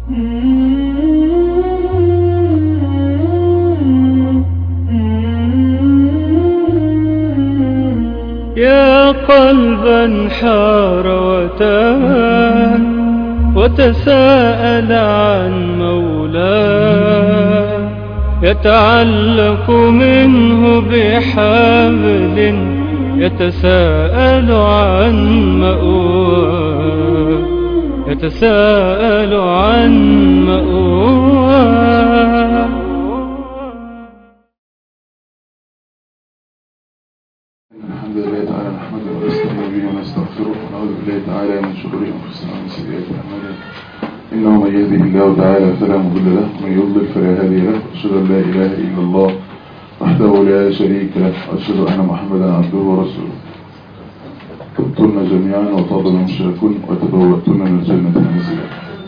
يا قلبا حار وتاه وتساءل عن مولاه يتعلق منه بحبل يتساءل عن مأواه يتساءل عن مأواه الحمد لله تعالى نحمده ونستعين به ونستغفره ونعوذ بالله تعالى من شرور انفسنا ومن سيئات اعمالنا انه من يهده الله تعالى فلا مضل له ومن يضلل فلا هادي له واشهد ان لا اله الا الله وحده لا شريك له واشهد ان محمدا عبده ورسوله تبتن جميعا وطاب المشركون وتبوأتن من الجنة منزلا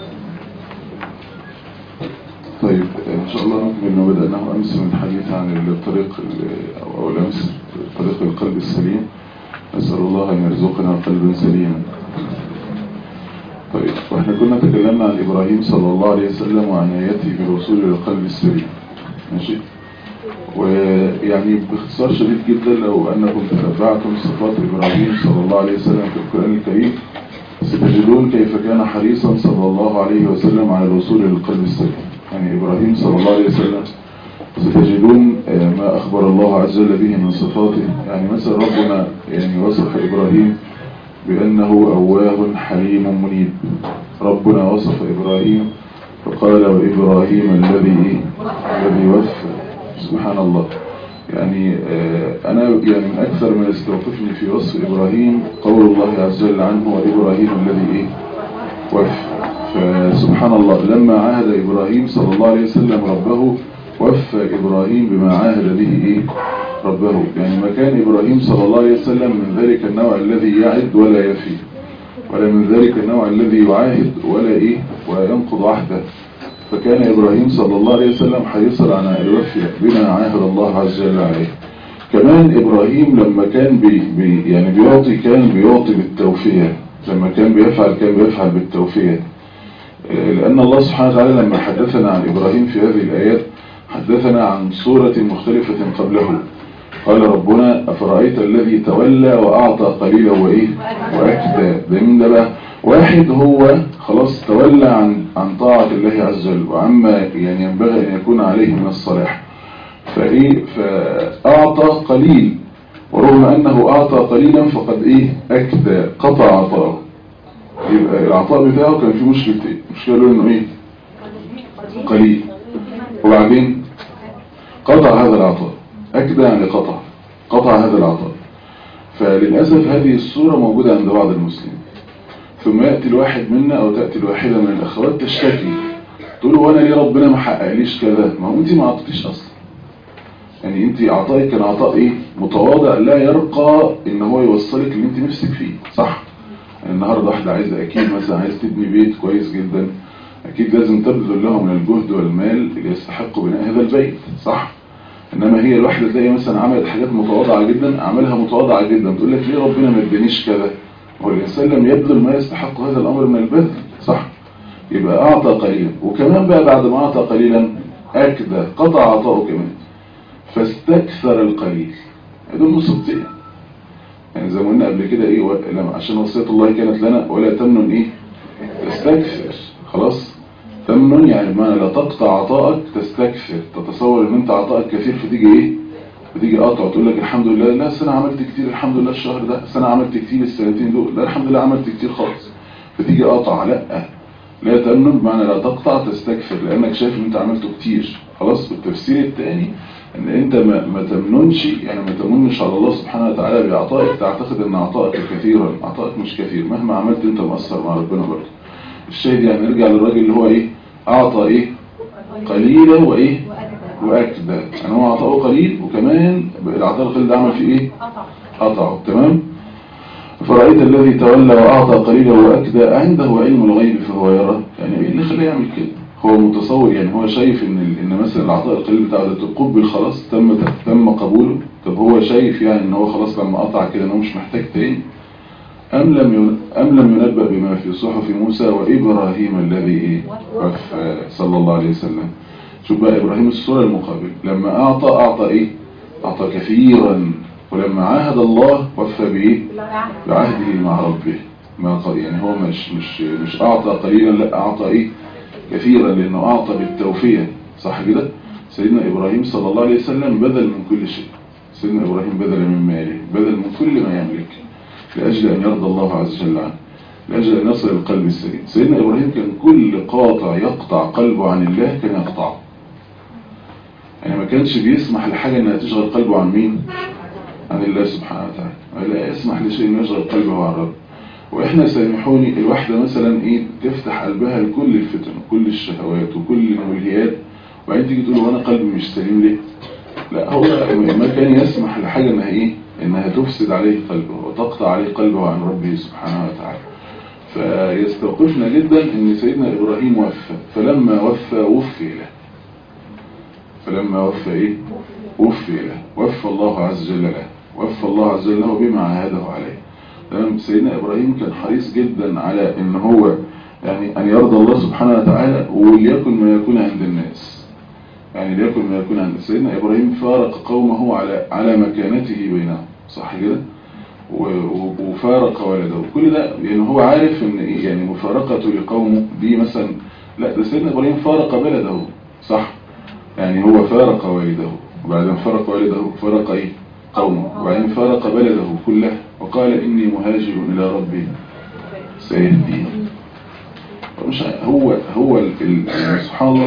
طيب ان شاء الله نكمل ما بدأناه امس من الحديث عن الطريق او الامس طريق القلب السليم نسأل الله ان يرزقنا قلبا سليما طيب واحنا كنا تكلمنا عن ابراهيم صلى الله عليه وسلم وعن اياته بالوصول الى القلب السليم ماشي ويعني باختصار شديد جدا لو انكم تتبعتم صفات ابراهيم صلى الله عليه وسلم في القرآن الكريم ستجدون كيف كان حريصا صلى الله عليه وسلم على الوصول الى القلب السليم يعني ابراهيم صلى الله عليه وسلم ستجدون ما أخبر الله عز وجل به من صفاته يعني مثلا ربنا يعني وصف إبراهيم بأنه أواه حليم منيب ربنا وصف إبراهيم فقال وإبراهيم الذي الذي وفى سبحان الله يعني أنا يعني من أكثر ما يستوقفني في وصف إبراهيم قول الله عز وجل عنه وإبراهيم الذي إيه وفى فسبحان الله لما عاهد إبراهيم صلى الله عليه وسلم ربه وفى إبراهيم بما عاهد به إيه ربه يعني ما كان إبراهيم صلى الله عليه وسلم من ذلك النوع الذي يعد ولا يفي ولا من ذلك النوع الذي يعاهد ولا إيه وينقض عهده فكان إبراهيم صلى الله عليه وسلم حريصا على أن يوفي بما عاهد الله عز وجل عليه كمان إبراهيم لما كان بي بي يعني بيعطي كان بيعطي بالتوفية لما كان بيفعل كان بيفعل بالتوفية لأن الله سبحانه وتعالى لما حدثنا عن إبراهيم في هذه الآيات حدثنا عن صورة مختلفة قبله قال ربنا أفرأيت الذي تولى وأعطى قليلا وإيه وأكدى ده من ده بقى واحد هو خلاص تولى عن عن طاعة الله عز وجل وعما يعني ينبغي أن يكون عليه من الصلاح فإيه فأعطى قليل ورغم أنه أعطى قليلا فقد إيه أكدى قطع عطاءه يبقى العطاء بتاعه كان فيه مشكلتين مشكلة له إنه إيه قليل وبعدين قطع هذا العطاء أكدى يعني قطع قطع هذا العطاء فللأسف هذه الصورة موجودة عند بعض المسلمين ثم يأتي الواحد منا أو تأتي الواحدة من الأخوات تشتكي تقول وانا ليه ربنا ما حققليش كذا ما هو انت ما عطيتيش أصلا يعني انت عطائك كان عطاء ايه متواضع لا يرقى ان هو يوصلك اللي انت نفسك فيه صح يعني النهاردة واحدة عايزة اكيد مثلا عايز تبني بيت كويس جدا أكيد لازم تبذل له من الجهد والمال اللي يستحق بناء هذا البيت صح إنما هي الواحدة تلاقي مثلا عملت حاجات متواضعة جدا أعمالها متواضعة جدا تقول لك ليه ربنا ما ادانيش كذا هو الإنسان لم يبذل ما يستحق هذا الأمر من البذل صح يبقى أعطى قليلا وكمان بقى بعد ما أعطى قليلا أكدى قطع عطاؤه كمان فاستكثر القليل دول مصيبتين يعني زي ما قلنا قبل كده ايه عشان وصية الله كانت لنا ولا تمنن ايه تستكثر خلاص تمنن يعني بمعنى لا تقطع عطائك تستكثر تتصور ان انت عطائك كثير فتيجي ايه فتيجي قطع تقول لك الحمد لله لا السنة عملت كتير الحمد لله الشهر ده السنة عملت كتير السنتين دول لا الحمد لله عملت كتير خالص فتيجي قطع لا لا تمنن بمعنى لا تقطع تستكثر لانك شايف ان انت عملته كتير خلاص والتفسير الثاني ان انت ما, ما تمننش يعني ما تمنش على الله سبحانه وتعالى بعطائك تعتقد ان عطائك كثيرا عطائك مش كثير مهما عملت انت مقصر مع ربنا برضه الشاهد يعني نرجع للراجل اللي هو ايه اعطى ايه قليلا وايه واكدى يعني هو عطاه قليل وكمان العطاء القليل ده عمل فيه ايه قطعه تمام فرأيت الذي تولى وأعطى قليلا وأكدى عنده علم الغيب فهو يرى يعني ايه اللي خليه يعمل كده هو متصور يعني هو شايف ان ان مثلا العطاء القليل بتاعه ده تقبل خلاص تم تم قبوله طب هو شايف يعني ان هو خلاص لما قطع كده ان هو مش محتاج تاني أم لم ين- أم لم ينبأ بما في صحف موسى وإبراهيم الذي إيه وفى صلى الله عليه وسلم شوف بقى إبراهيم الصورة المقابل لما أعطى أعطى إيه أعطى كثيرا ولما عاهد الله وفى بإيه بعهده مع ربه ما ق- يعني هو مش مش مش أعطى قليلا لا أعطى إيه كثيرا لأنه أعطى بالتوفية صح كده سيدنا إبراهيم صلى الله عليه وسلم بذل من كل شيء سيدنا إبراهيم بذل من ماله بذل من كل ما يملك لأجل أن يرضى الله عز وجل عنه لأجل أن يصل القلب السليم سيدنا إبراهيم كان كل قاطع يقطع قلبه عن الله كان يقطعه يعني ما كانش بيسمح لحاجة أنها تشغل قلبه عن مين عن الله سبحانه وتعالى ولا يسمح لشيء أن يشغل قلبه عن رب وإحنا سامحوني الواحدة مثلا إيه تفتح قلبها لكل الفتن وكل الشهوات وكل الملهيات وبعدين تيجي تقول وانا قلبي مش سليم ليه لا هو ما كان يسمح لحاجة انها ايه انها تفسد عليه قلبه وتقطع عليه قلبه عن ربه سبحانه وتعالى فيستوقفنا جدا ان سيدنا ابراهيم وفى فلما وفى وفي له فلما وفى ايه وفي له وفى الله عز وجل له وفى الله عز وجل له بما عاهده عليه تمام سيدنا ابراهيم كان حريص جدا على ان هو يعني ان يرضى الله سبحانه وتعالى وليكن ما يكون عند الناس يعني ليكن ما يكون عند سيدنا ابراهيم فارق قومه على على مكانته بينهم صح كده و- و- وفارق ولده كل ده يعني هو عارف ان إيه يعني مفارقته لقومه دي مثلا لا ده سيدنا ابراهيم فارق بلده صح يعني هو فارق والده وبعدين فارق والده فارق ايه قومه وبعدين فارق بلده كله وقال اني مهاجر الى ربي سيهدين مش ع- هو هو ال- ال- يعني سبحان الله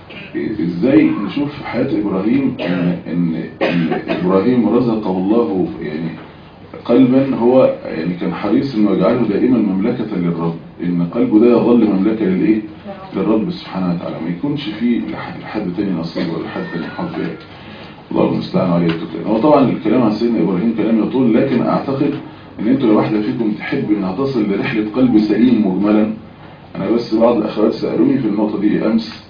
ازاي نشوف في حياة ابراهيم ان, إن, إن ابراهيم رزقه الله يعني قلبا هو يعني كان حريص انه يجعله دائما مملكة للرب ان قلبه ده يظل مملكة للايه للرب سبحانه وتعالى ما يكونش فيه لحد, لحد تاني نصيب ولا حد تاني حظ يعني الله المستعان عليه التوكل هو طبعا الكلام عن سيدنا ابراهيم كلام يطول لكن اعتقد ان انتوا لو واحدة فيكم تحب انها تصل لرحلة قلب سليم مجملا انا بس بعض الاخوات سألوني في النقطة دي امس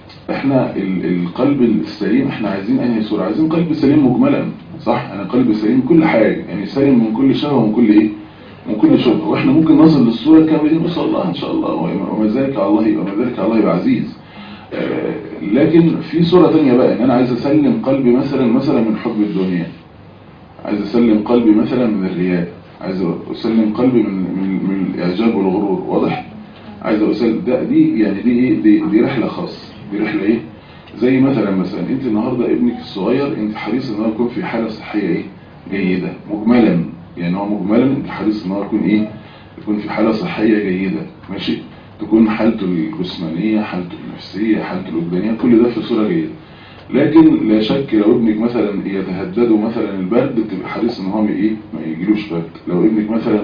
احنا ال- القلب السليم احنا عايزين انهي صورة عايزين قلب سليم مجملا صح يعني قلب سليم كل حاجة يعني سليم من كل شهوة ومن كل ايه من كل شبهة واحنا ممكن نصل للصورة الكاملة دي نوصل لها ان شاء الله وما وما ذلك على الله وما ذلك على الله يبقى عزيز آه، لكن في صورة تانية بقى ان انا عايز اسلم قلبي مثلا مثلا من حب الدنيا عايز اسلم قلبي مثلا من الرياء عايز اسلم قلبي من من, من الاعجاب والغرور واضح عايز اسلم ده دي يعني دي ايه دي, دي رحلة خاصة دي رحلة ايه زي مثلا مثلا انت النهاردة ابنك الصغير انت حريص ان هو يكون في حالة صحية ايه جيدة مجملا يعني هو مجملا انت حريص ان هو يكون ايه يكون في حالة صحية جيدة ماشي تكون حالته الجسمانية حالته النفسية حالته الوجدانية كل ده في صورة جيدة لكن لا شك لو ابنك مثلا يتهدده مثلا البرد تبقى حريص ان هو ايه ما يجيلوش برد لو ابنك مثلا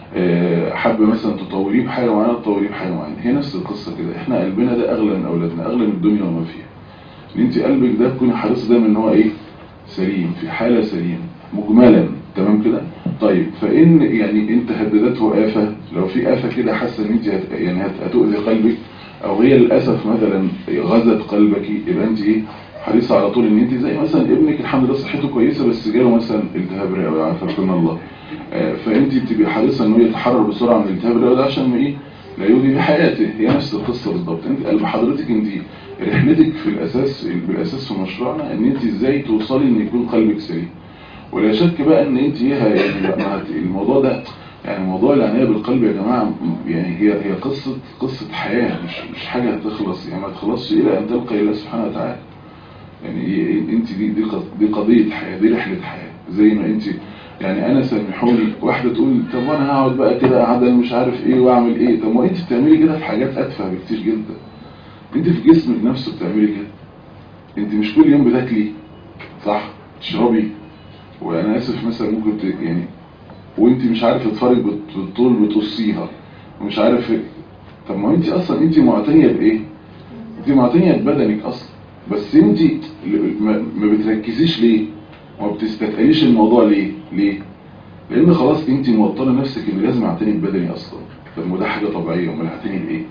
آه، حب مثلا تطوريه بحاجة معينة تطوريه بحاجة معينة هي نفس القصة كده احنا قلبنا ده اغلى من اولادنا اغلى من الدنيا وما فيها ان انت قلبك ده تكوني حريص دايما ان هو ايه سليم في حالة سليمة مجملا تمام كده طيب فان يعني انت هددته آفة لو في آفة كده حاسة ان انت هت يعني هت- هتؤذي قلبك او هي للأسف مثلا غزت قلبك يبقى انت ايه حريصة على طول ان انت زي مثلا ابنك الحمد لله صحته كويسة بس جاله مثلا التهاب رئوي عافاكم الله آه، فانت بتبقى حريصة انه يتحرر بسرعة من الالتهاب الرئوي ده عشان ما ايه لا يؤذي بحياته هي نفس القصة بالضبط انت قلب حضرتك انت رحلتك في الاساس بالاساس في مشروعنا ان انت ازاي توصلي ان يكون قلبك سليم ولا شك بقى ان انت ايه يعني بقى ما هت- الموضوع ده يعني موضوع العناية بالقلب يا جماعة م- يعني هي هي قصة قصة حياة مش مش حاجة هتخلص يعني ما تخلصش إلى أن تلقى الله سبحانه وتعالى يعني إيه- انت دي دي قض- دي قضية حياة دي رحلة حياة زي ما انت يعني انا سامحوني واحدة تقول طب وانا هقعد بقى كده اعدل مش عارف ايه واعمل ايه طب ما انت بتعملي كده في حاجات اتفه بكتير جدا انت في جسمك نفسه بتعملي كده انت مش كل يوم بتاكلي صح تشربي وانا اسف مثلا ممكن ت... يعني وانت مش عارف تتفرج بت- بالطول بتوصيها ومش عارف إيه. طب ما انت اصلا انت معتنية بايه انت معتنية ببدنك اصلا بس انت ل- ما ما بتركزيش ليه وما بتستثقليش الموضوع ليه ليه لان خلاص انت موطنه نفسك ان لازم اعتني ببدني اصلا طب ما ده حاجه طبيعيه امال هعتني بايه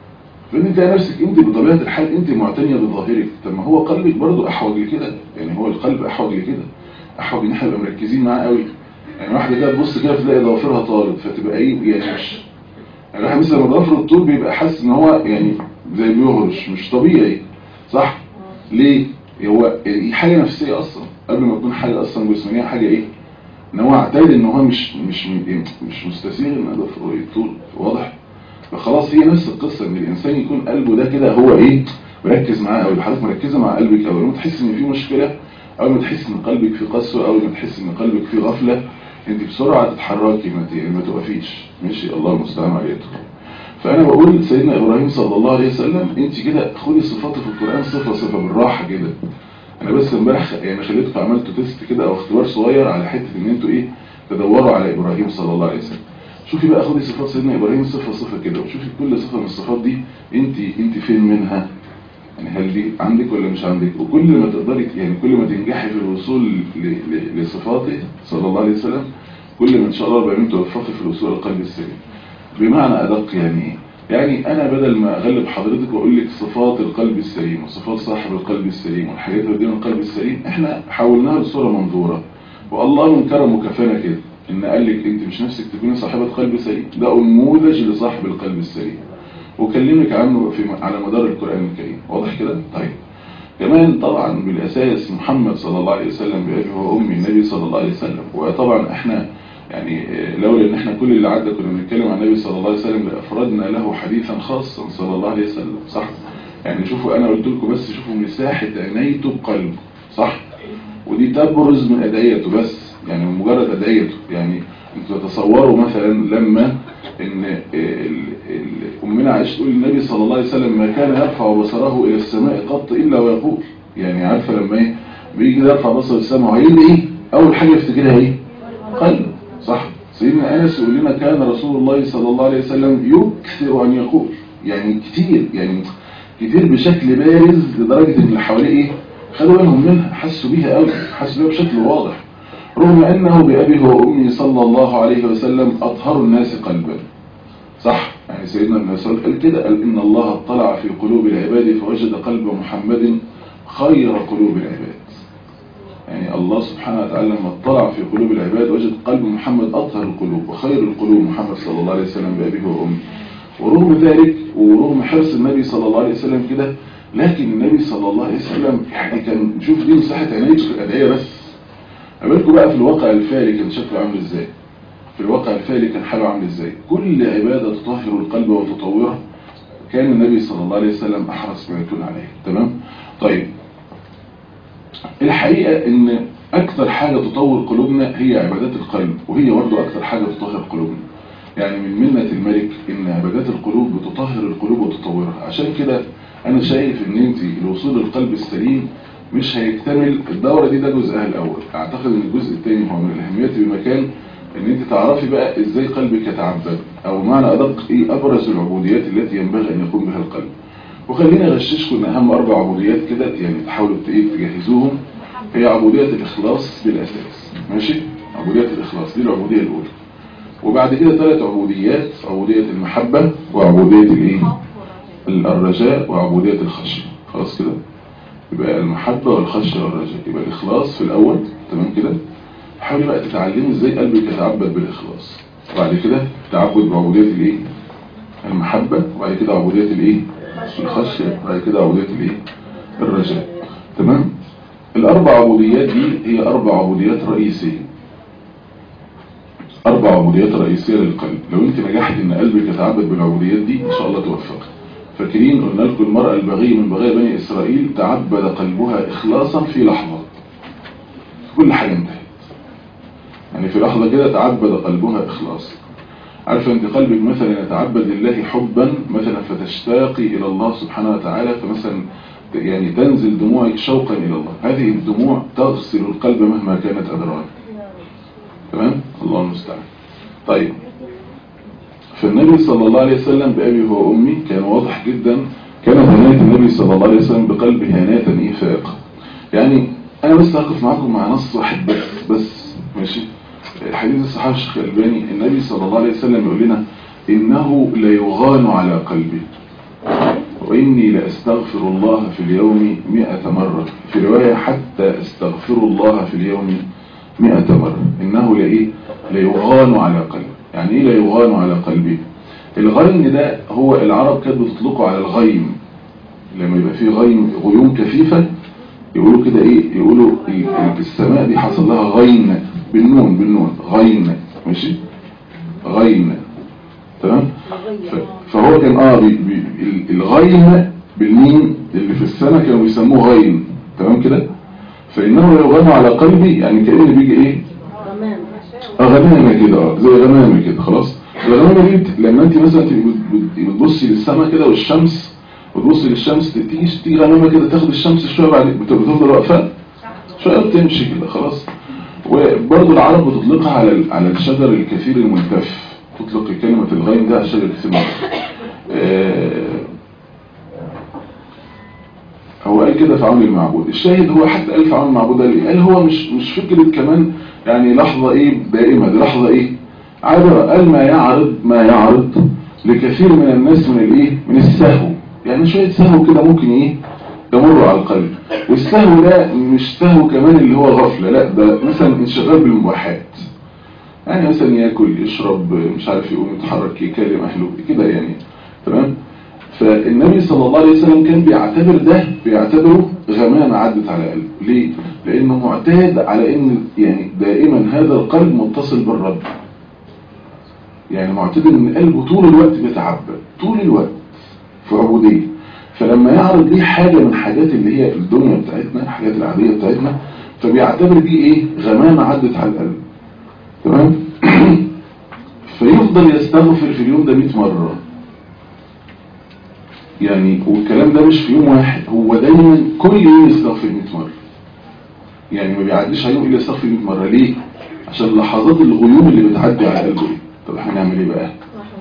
فانت تلاقي نفسك انت بطبيعه الحال انت معتنيه بظاهرك طب ما هو قلبك برضه احوج لكده يعني هو القلب احوج لكده احوج ان احنا نبقى مركزين معاه قوي يعني واحده كده تبص كده تلاقي ضوافرها طالت فتبقى ايه يعني مش يعني الواحد مثلا لما ضوافره الطول بيبقى حاسس ان هو يعني زي بيهرش مش طبيعي صح ليه هو يعني حاجه نفسيه اصلا قبل ما تكون حاجه اصلا جسمانيه حاجه ايه ان هو اعتاد ان هو مش مش مش مستسيغ ان ضوافره طول واضح فخلاص هي نفس القصه ان الانسان يكون قلبه ده كده هو ايه مركز معاه او حضرتك مركزه مع قلبك او لما تحس ان في مشكله اول ما تحس ان قلبك في قسوه اول ما تحس ان قلبك في غفله انت بسرعه تتحركي ما ت- يعني ما توقفيش ماشي الله المستعان عليكم فانا بقول سيدنا ابراهيم صلى الله عليه وسلم انت كده خدي صفاته في القران صفه صفه بالراحه كده انا بس امبارح يعني خليتكم عملتوا تيست كده او اختبار صغير على حته ان انتوا ايه تدوروا على ابراهيم صلى الله عليه وسلم شوفي بقى خدي صفات سيدنا ابراهيم صفه صفه كده وشوفي كل صفه من الصفات دي انت انت فين منها يعني هل دي عندك ولا مش عندك وكل ما تقدري يعني كل ما تنجحي في الوصول ل- ل- لصفاته صلى الله عليه وسلم كل ما ان شاء الله رب العالمين توفقي في الوصول للقلب السليم بمعنى ادق يعني ايه يعني انا بدل ما اغلب حضرتك واقول لك صفات القلب السليم وصفات صاحب القلب السليم والحاجات اللي بين القلب السليم احنا حولناها لصوره منظوره والله من كرمه كفانا كده ان قال لك انت مش نفسك تكوني صاحبه قلب سليم ده نموذج لصاحب القلب السليم وكلمك عنه في على مدار القرآن الكريم واضح كده طيب كمان طبعا بالأساس محمد صلى الله عليه وسلم بأبي وأمي النبي صلى الله عليه وسلم وطبعا احنا يعني آه، لولا ان احنا كل اللي عدى كنا بنتكلم عن النبي صلى الله عليه وسلم لأفردنا له حديثا خاصا صلى الله عليه وسلم صح يعني شوفوا انا قلت لكم بس شوفوا مساحة عنايته بقلبه صح ودي تبرز من أدعيته بس يعني من مجرد أدعيته يعني انتوا تتصوروا مثلا لما ان ال- ال- امنا عائشة تقول النبي صلى الله عليه وسلم ما كان يرفع بصره الى السماء قط الا ويقول يعني عارفه لما ايه بيجي كده يرفع بصره السماء وهيدعي ايه اول حاجه يفتكرها ايه قلب صح سيدنا انس يقول لنا كان رسول الله صلى الله عليه وسلم يكثر ان يقول يعني كتير يعني كتير بشكل بارز لدرجه ان اللي حواليه ايه خدوا بالهم منها حسوا بيها قوي حسوا بيها بشكل واضح رغم انه بابيه وامي صلى الله عليه وسلم اطهر الناس قلبا صح يعني سيدنا ابن مسعود قال كده قال ان الله اطلع في قلوب العباد فوجد قلب محمد خير قلوب العباد يعني الله سبحانه وتعالى لما اطلع في قلوب العباد وجد قلب محمد اطهر القلوب وخير القلوب محمد صلى الله عليه وسلم بابيه وامه ورغم ذلك ورغم حرص النبي صلى الله عليه وسلم كده لكن النبي صلى الله عليه وسلم يعني كان شوف دي مساحه عنايته في الادعيه بس قابلكم بقى في الواقع الفعلي كان شكله عامل ازاي في الواقع الفعلي كان حاله عامل ازاي كل عبادة تطهر القلب وتطوره كان النبي صلى الله عليه وسلم احرص ما يكون عليه تمام طيب الحقيقة ان اكثر حاجة تطور قلوبنا هي عبادات القلب وهي برضه اكثر حاجة تطهر قلوبنا يعني من منة الملك ان عبادات القلوب بتطهر القلوب وتطورها عشان كده انا شايف ان انت الوصول للقلب السليم مش هيكتمل الدورة دي ده جزءها الاول اعتقد ان الجزء الثاني هو من الاهميات بمكان ان انت تعرفي بقى ازاي قلبك يتعبد او معنى ادق ايه ابرز العبوديات التي ينبغي ان يقوم بها القلب وخلينا اغششكم ان اهم اربع عبوديات كده يعني تحاولوا ايه تجهزوهم هي عبودية الاخلاص بالاساس ماشي عبودية الاخلاص دي العبودية الاولى وبعد كده ثلاث عبوديات عبودية المحبة وعبودية الايه الرجاء وعبودية الخشية خلاص كده يبقى المحبة والخشية والرجاء يبقى الإخلاص في الأول تمام كده حاولي بقى تتعلمي ازاي قلبك يتعبد بالإخلاص وبعد كده تعبد بعبودية الايه المحبة وبعد كده عبودية الايه الخشية وبعد كده عبودية الايه الرجاء تمام الأربع عبوديات دي هي أربع عبوديات رئيسية أربع عبوديات رئيسية للقلب لو أنت نجحت إن قلبك يتعبد بالعبوديات دي إن شاء الله توفق فاكرين قلنا لكم المرأة البغية من بغايا بني إسرائيل تعبد قلبها إخلاصا في لحظة كل حاجة انتهت يعني في لحظة كده تعبد قلبها إخلاصا عارفة أنت قلبك مثلا يتعبد لله حبا مثلا فتشتاقي إلى الله سبحانه وتعالى فمثلا يعني تنزل دموعك شوقا إلى الله هذه الدموع تغسل القلب مهما كانت أدران تمام الله المستعان طيب فالنبي صلى الله عليه وسلم بأبي هو أمي كان واضح جدا كانت هناية النبي صلى الله عليه وسلم بقلبه هناية إيفاق يعني أنا بس هقف معكم مع نص واحد بس بس ماشي حديث الصحابة الشيخ الألباني النبي صلى الله عليه وسلم يقول لنا إنه ليغان على قلبي وإني لأستغفر الله في اليوم مئة مرة في رواية حتى أستغفر الله في اليوم مئة مرة إنه لإيه ليغان على قلبه يعني إيه ليغان على قلبه الغين ده هو العرب كانت بتطلقه على الغيم لما يبقى فيه غيم غيوم كثيفة يقولوا كده ايه يقولوا ال- السماء دي حصل لها غين بالنون بالنون غين ماشي غين تمام ف- فهو كان اه بي بي ال- الغيم بالميم اللي في السماء كانوا بيسموه غين تمام كده فإنه يغنى على قلبي يعني كأن بيجي ايه آه، غمامة كده اه زي غمامة كده خلاص الغمامة دي بت- لما انت مثلا تبقي بت- بت- بتبصي للسماء كده والشمس وتبصي للشمس تيجي تيجي غمامة كده تاخد الشمس شوية بعد بت- بتفضل واقفة شوية بتمشي كده خلاص وبرضه العرب بتطلقها على ال- على الشجر الكثير الملتف تطلق كلمة الغيم ده على الشجر الكثير الملتف آه، هو قال كده في عون المعبود الشاهد هو حتى قال في عون المعبود قال ايه قال هو مش مش فكرة كمان يعني لحظة ايه دائمة دي لحظة ايه عابرة قال ما يعرض ما يعرض لكثير من الناس من الايه من السهو يعني شوية سهو كده ممكن ايه يمر على القلب والسهو ده مش سهو كمان اللي هو غفلة لا ده مثلا انشغال بالمباحات يعني مثلا ياكل يشرب مش عارف يقوم يتحرك يكلم اهله كده يعني تمام فالنبي صلى الله عليه وسلم كان بيعتبر ده بيعتبره غمامة عدت على قلبه ليه؟ لأنه معتاد على أن يعني دائما هذا القلب متصل بالرب يعني معتاد أن قلبه طول الوقت بيتعبد طول الوقت في عبودية فلما يعرض ليه حاجة من حاجات اللي هي الدنيا بتاعتنا الحاجات العادية بتاعتنا فبيعتبر دي ايه غمامة عدت على القلب تمام فيفضل يستغفر في اليوم ده 100 مرة يعني والكلام ده مش في يوم واحد هو دايما كل يوم يستغفر 100 مرة يعني ما بيعديش عليهم الا يستغفر 100 مرة ليه عشان لحظات الغيوم اللي بتعدي على قلبه دي. طب احنا نعمل ايه بقى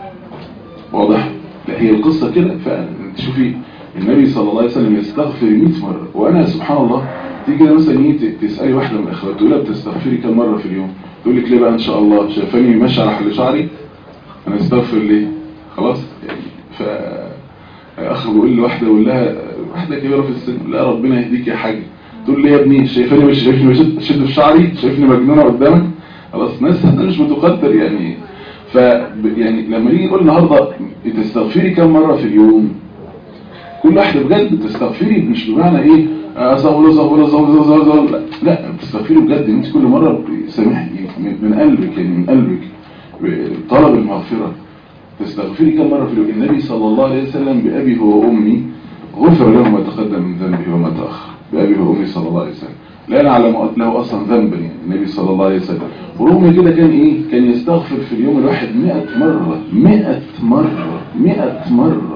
واضح لا هي القصة كده فعلا انت شوفي النبي صلى الله عليه وسلم يستغفر 100 مرة وانا سبحان الله تيجي كده مثلا ايه ت- تسالي واحده من الاخوات تقول لها بتستغفري كم مره في اليوم تقول لك ليه بقى ان شاء الله شايفاني ماشي على حل شعري انا استغفر ليه خلاص يعني ف اخ بيقول لواحده يقول لها واحده كبيره في السن لا ربنا يهديك يا حاج تقول لي يا ابني شايفاني مش شايفني بشد بشد في شعري شايفني مجنونه قدامك خلاص ناس انا مش متقدر يعني ف يعني لما نيجي نقول النهارده تستغفري كم مره في اليوم كل واحدة بجد تستغفري مش بمعنى ايه أصغر أصغر أصغر أصغر لا لا تستغفري بجد انت كل مرة سامحي من من قلبك يعني من قلبك طلب المغفرة تستغفري كم مرة في اليوم النبي صلى الله عليه وسلم بأبي هو وأمي غفر له ما تقدم من ذنبه وما تأخر بأبي هو وأمي صلى الله عليه وسلم لا نعلم له أصلا ذنبا يعني النبي صلى الله عليه وسلم ورغم كده كان إيه كان يستغفر في اليوم الواحد 100 مرة 100 مرة 100 مرة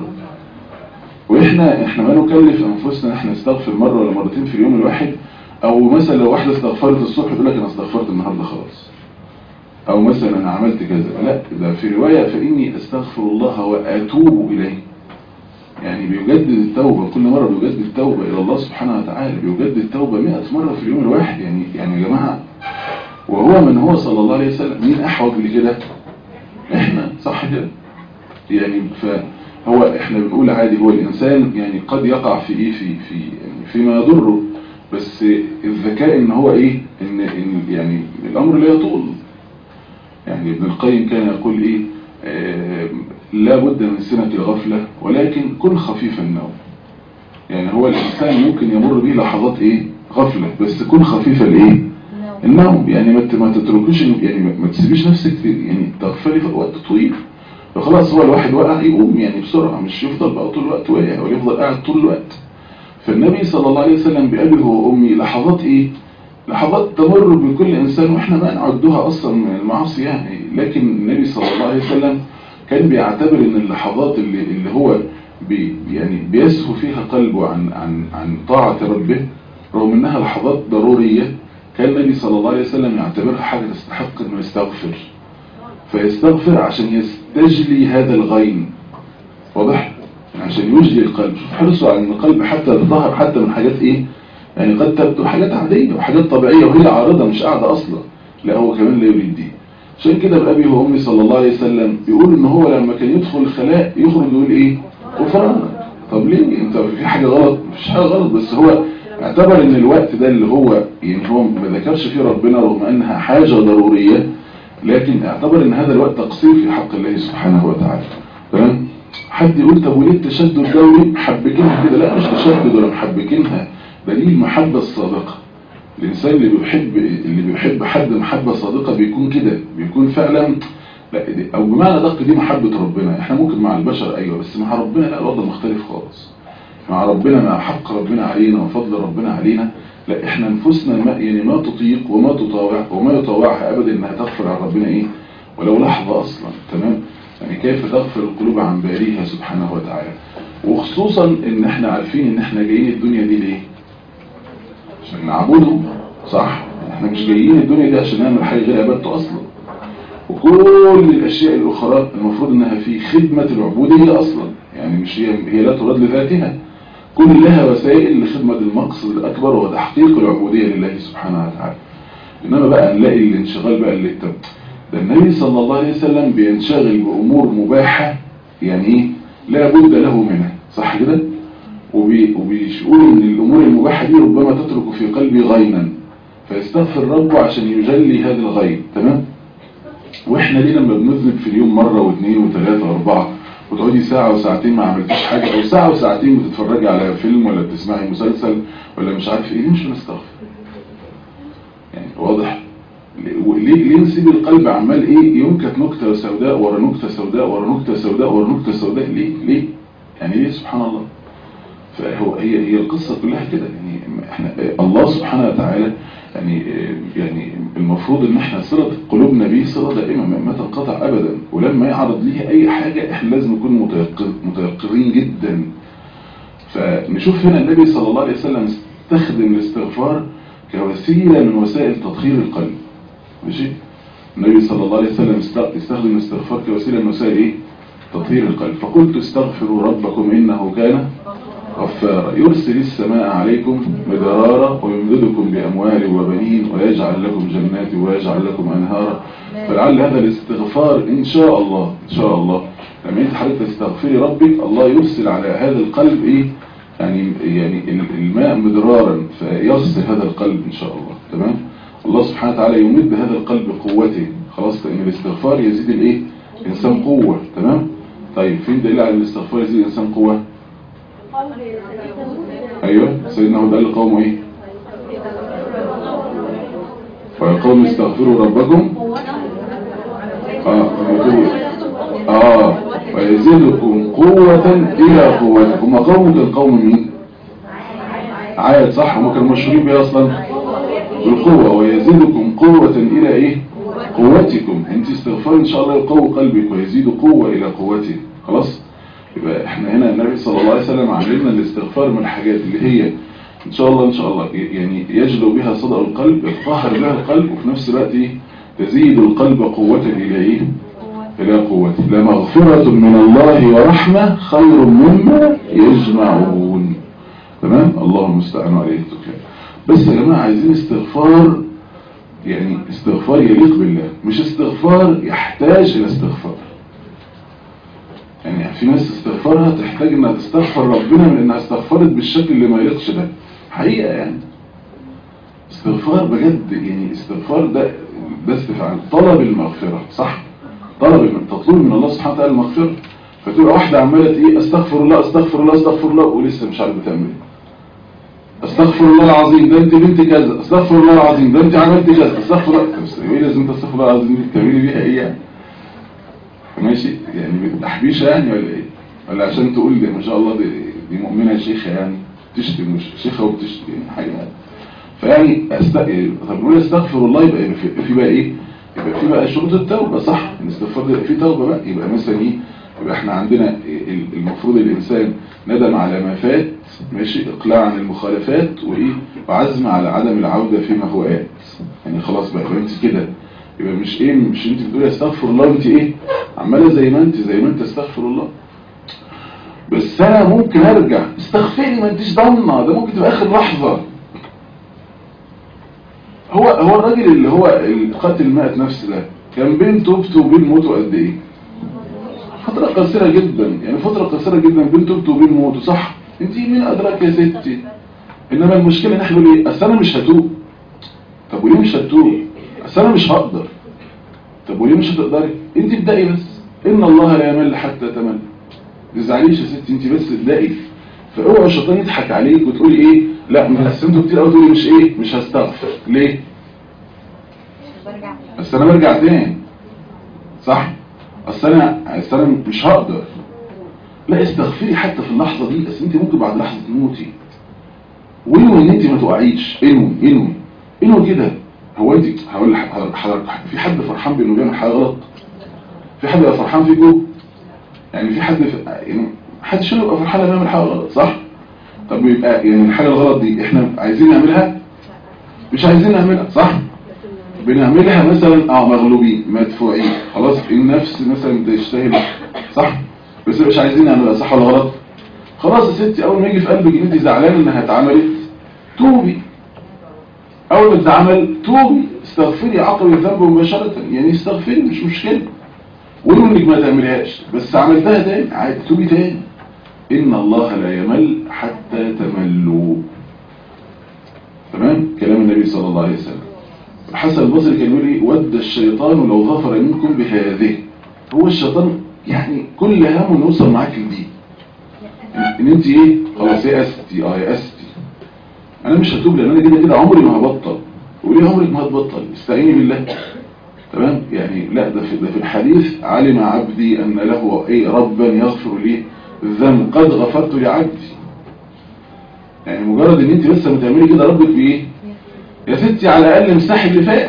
واحنا احنا ما نكلف انفسنا احنا نستغفر مره ولا مرتين في اليوم الواحد او مثلا لو واحده استغفرت الصبح تقول لك انا استغفرت النهارده خلاص او مثلا انا عملت كذا لا ده في روايه فاني استغفر الله واتوب اليه يعني بيجدد التوبه كل مره بيجدد التوبه الى الله سبحانه وتعالى بيجدد التوبه 100 مره في اليوم الواحد يعني يعني يا جماعه وهو من هو صلى الله عليه وسلم مين احوج لكده احنا صح كده يعني فهو احنا بنقول عادي هو الانسان يعني قد يقع في ايه في في يعني فيما يضره بس الذكاء ان هو ايه ان, إن يعني الامر لا يطول يعني ابن القيم كان يقول ايه آه لا بد من سنة الغفلة ولكن كن خفيف النوم يعني هو الانسان ممكن يمر به لحظات ايه غفلة بس كن خفيف الايه النوم يعني ما ما تتركوش يعني ما تسيبيش نفسك يعني تغفلي في وقت طويل فخلاص هو الواحد وقع يقوم يعني بسرعة مش يفضل بقى طول الوقت واقع ولا يفضل قاعد طول الوقت فالنبي صلى الله عليه وسلم بأبي وأمي لحظات ايه لحظات تمر بكل إنسان وإحنا ما نعدها أصلا من المعاصي يعني لكن النبي صلى الله عليه وسلم كان بيعتبر ان اللحظات اللي, اللي هو بي يعني بيسهو فيها قلبه عن, عن, عن طاعة ربه رغم انها لحظات ضرورية كان النبي صلى الله عليه وسلم يعتبرها حاجة تستحق انه يستغفر فيستغفر عشان يستجلي هذا الغين واضح عشان يجلي القلب شوف حرصوا على ان القلب حتى يتطهر حتى من حاجات ايه يعني قد تبدو حاجات عادية وحاجات طبيعية وهي عارضة مش قاعدة اصلا لا هو كمان لا يريد دي عشان كده بأبي وأمي صلى الله عليه وسلم بيقول ان هو لما كان يدخل الخلاء يخرج يقول ايه غفران طب ليه انت في حاجة غلط مفيش حاجة غلط بس هو اعتبر ان الوقت ده اللي هو يعني هو ما ذكرش فيه ربنا رغم انها حاجة ضرورية لكن اعتبر ان هذا الوقت تقصير في حق الله سبحانه وتعالى تمام حد يقول طب وليه التشدد الدولي محبكينها كده لا مش تشدد ولا محبكينها ده دي المحبة الصادقة الإنسان اللي بيحب اللي بيحب حد محبة صادقة بيكون كده بيكون فعلا لا دي أو بمعنى دق دي محبة ربنا احنا ممكن مع البشر أيوة بس مع ربنا لا الوضع مختلف خالص مع ربنا مع حق ربنا علينا وفضل ربنا علينا لا احنا نفوسنا ما يعني ما تطيق وما تطاوع وما يطاوعها أبدا إنها تغفر عن ربنا إيه ولو لحظة أصلا تمام يعني كيف تغفر القلوب عن باريها سبحانه وتعالى وخصوصا ان احنا عارفين ان احنا جايين الدنيا دي ليه عشان نعبده صح احنا مش جايين الدنيا دي عشان نعمل حاجة غير عبادته اصلا وكل الاشياء الاخرى المفروض انها في خدمة العبودية اصلا يعني مش هي, هي لا تراد لذاتها كل لها وسائل لخدمة المقصد الاكبر وهو تحقيق العبودية لله سبحانه وتعالى انما بقى نلاقي الانشغال بقى اللي تب ده النبي صلى الله عليه وسلم بينشغل بامور مباحة يعني ايه لا بد له منها صح كده وبي وبيقول ان الامور المباحة دي ربما تترك في قلبي غينا فيستغفر ربه عشان يجلي هذا الغين تمام واحنا ليه لما بنذنب في اليوم مرة واثنين وثلاثة واربعة وتقعدي ساعة وساعتين ما عملتيش حاجة او ساعة وساعتين بتتفرجي على فيلم ولا بتسمعي مسلسل ولا مش عارف ايه ليه مش بنستغفر يعني واضح ليه ليه نسيب القلب عمال ايه ينكت نكتة سوداء ورا نكتة سوداء ورا نكتة سوداء ورا نكتة سوداء ليه ليه يعني ليه سبحان الله فهو هي هي القصة كلها كده يعني احنا الله سبحانه وتعالى يعني يعني المفروض ان احنا صلة قلوبنا به صلة دائمة ما تنقطع ابدا ولما يعرض ليه اي حاجة احنا لازم نكون متيقظ متيقظين جدا فنشوف هنا النبي صلى الله عليه وسلم استخدم الاستغفار كوسيلة من وسائل تطهير القلب ماشي النبي صلى الله عليه وسلم استخدم الاستغفار كوسيلة من وسائل ايه تطهير القلب فقلت استغفروا ربكم انه كان غفارا يرسل السماء عليكم مدرارا ويمددكم بأموال وبنين ويجعل لكم جنات ويجعل لكم أنهارا فلعل هذا الاستغفار إن شاء الله إن شاء الله لما انت حضرتك تستغفري ربك الله يرسل على هذا القلب إيه يعني يعني الماء مدرارا فيغسل هذا القلب إن شاء الله تمام الله سبحانه وتعالى يمد هذا القلب قوته خلاص لأن الاستغفار يزيد الإيه إنسان قوة تمام طيب فين دليل على الاستغفار يزيد الإنسان قوة ايوه سيدنا هود قال لقومه ايه فيا قوم استغفروا ربكم اه اه ويزيدكم قوة الى قوتكم قوم كان قوم مين عاد صح هم كانوا مشهورين بيه اصلا بالقوة ويزيدكم قوة الى ايه قوتكم انت استغفار ان شاء الله يقوي قلبك ويزيد قوة الى قوته خلاص يبقى احنا هنا النبي صلى الله عليه وسلم علمنا الاستغفار من الحاجات اللي هي ان شاء الله ان شاء الله يعني يجلو بها صدى القلب يطهر بها القلب وفي نفس الوقت ايه تزيد القلب قوة الى ايه الى قوته لمغفرة من الله ورحمة خير مما يجمعون تمام الله المستعان عليه التوكل بس يا جماعة عايزين استغفار يعني استغفار يليق بالله مش استغفار يحتاج الى استغفار يعني في ناس استغفارها تحتاج انها تستغفر ربنا من انها استغفرت بالشكل اللي ما يليقش ده حقيقة يعني استغفار بجد يعني استغفار ده ده استفعال طلب المغفرة صح طلب تطلب من الله سبحانه وتعالى المغفرة فتبقى واحدة عمالة ايه استغفر الله استغفر الله استغفر الله ولسه مش عارف بتعمل ايه استغفر الله العظيم ده انت بنت كذا استغفر الله العظيم ده انت عملت كذا استغفر الله ايه لازم تستغفر الله العظيم دي بتعملي بيها ايه يعني ماشي يعني تحبيشة يعني ولا ايه ولا عشان تقول دي ما شاء الله دي, دي مؤمنة شيخة يعني تشتم مش شيخة وبتشتم يعني حاجة يعني فيعني أست... طب نقول استغفر الله يبقى, يبقى في... في بقى ايه يبقى في بقى شروط التوبة صح الاستغفار ده في توبة بقى يبقى مثلا ايه يبقى احنا عندنا المفروض الانسان ندم على ما فات ماشي اقلاع عن المخالفات وايه وعزم على عدم العودة فيما هو آت يعني خلاص بقى انت كده يبقى مش ايه مش انت بتقولي استغفر الله انت ايه عماله زي ما انت زي ما انت استغفر الله بس انا ممكن ارجع استغفري ما انتش ضامنه ده ممكن تبقى اخر لحظه هو هو الراجل اللي هو قاتل مئة نفس ده كان بين توبته وبين موته قد ايه فتره قصيره جدا يعني فتره قصيره جدا بين توبته وبين موته صح انت مين ادراك يا ستي انما المشكله ان احنا بنقول ايه اصل انا مش هتوب طب وليه مش هتوب اصل انا مش هقدر طب وليه مش هتقدري انت ابدأي بس ان الله لا يمل حتى تمل ما تزعليش يا ستي انت بس ابدأي فاوعى الشيطان يضحك عليك وتقولي ايه لا ما انتوا كتير قوي تقولي مش ايه مش هستغفر ليه برجع بس انا برجع تاني صح اصل انا اصل انا مش هقدر لا استغفري حتى في اللحظه دي بس انت ممكن بعد لحظه تموتي وانوي ان انت ما تقعيش انوي انوي انوي كده هو انت هقول لحضرتك حضرتك في حد فرحان بانه بيعمل حاجه غلط في حد يبقى فرحان فيكم يعني في حد في يعني محدش يبقى فرحان لما يعمل حاجه غلط صح طب يبقى يعني الحاجه الغلط دي احنا عايزين نعملها مش عايزين نعملها صح بنعملها مثلا اه مغلوبين مدفوعين خلاص النفس مثلا تشتهي صح بس مش عايزين نعملها صح ولا غلط خلاص يا ستي اول ما يجي في قلبك ان انت زعلان انها اتعملت توبي اول ما تتعمل توبي استغفري عقب الذنب مباشره يعني استغفري مش مشكله قولوا انك ما تعملهاش بس عملتها تاني عادي توبي تاني ان الله لا يمل حتى تملوا تمام كلام النبي صلى الله عليه وسلم الحسن البصري كان يقول ايه ود الشيطان لو ظفر منكم بهذه هو الشيطان يعني كل همه انه يوصل معاك لدي ان انت ايه خلاص يأستي اه يأستي انا مش هتوب لان انا كده كده عمري ما هبطل وليه عمرك ما هتبطل استعيني بالله تمام يعني لا ده في, ده في الحديث علم عبدي ان له ايه ربا يغفر لي الذنب قد غفرت لعبدي يعني مجرد ان انت بس بتعملي كده ربك بايه يا ستي على الاقل امسحي اللي فات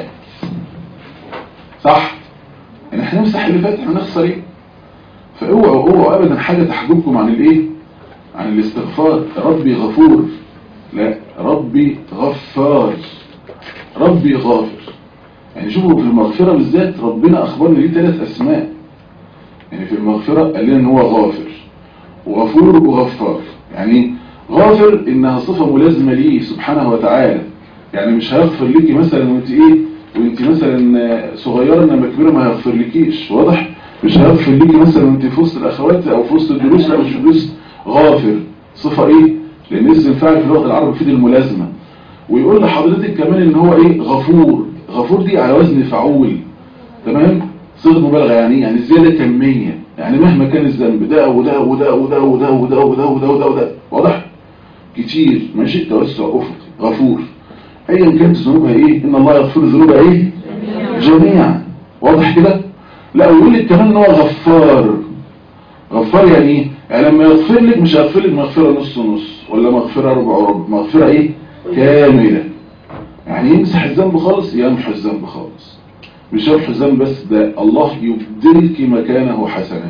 صح يعني احنا نمسح اللي فات احنا نخسر ايه فاوعوا اوعوا ابدا حاجه تحجبكم عن الايه عن الاستغفار ربي غفور لا ربي غفار ربي غافر يعني شوفوا في المغفرة بالذات ربنا أخبرنا ليه ثلاث أسماء يعني في المغفرة قال لنا إن هو غافر وغفور وغفار يعني غافر إنها صفة ملازمة ليه سبحانه وتعالى يعني مش هيغفر ليكي مثلا وانت ايه وانت مثلا صغيرة انما كبيرة ما هيغفر لكيش واضح مش هيغفر ليكي مثلا وانت في وسط الاخوات او في وسط الدروس لا مش في الدروس غافر صفة ايه لان اسم الفاعل في اللغة العربية يفيد الملازمة ويقول لحضرتك كمان ان هو ايه غفور غفور دي على وزن فعول تمام صيغه مبالغه يعني يعني زياده كميه يعني مهما كان الذنب ده وده وده وده وده وده وده وده وده وده واضح كتير ماشي توسع افقي غفور ايا كانت ذنوبها ايه ان الله يغفر الذنوب ايه جميعا واضح كده لا ويقول لك كمان ان هو غفار غفار يعني ايه يعني لما يغفر لك مش هيغفر لك مغفره نص نص ولا مغفره ربع ربع مغفره ايه كامله يعني يمسح الذنب خالص يمحو الذنب خالص مش يمحو الذنب بس ده الله يبدلك مكانه حسنات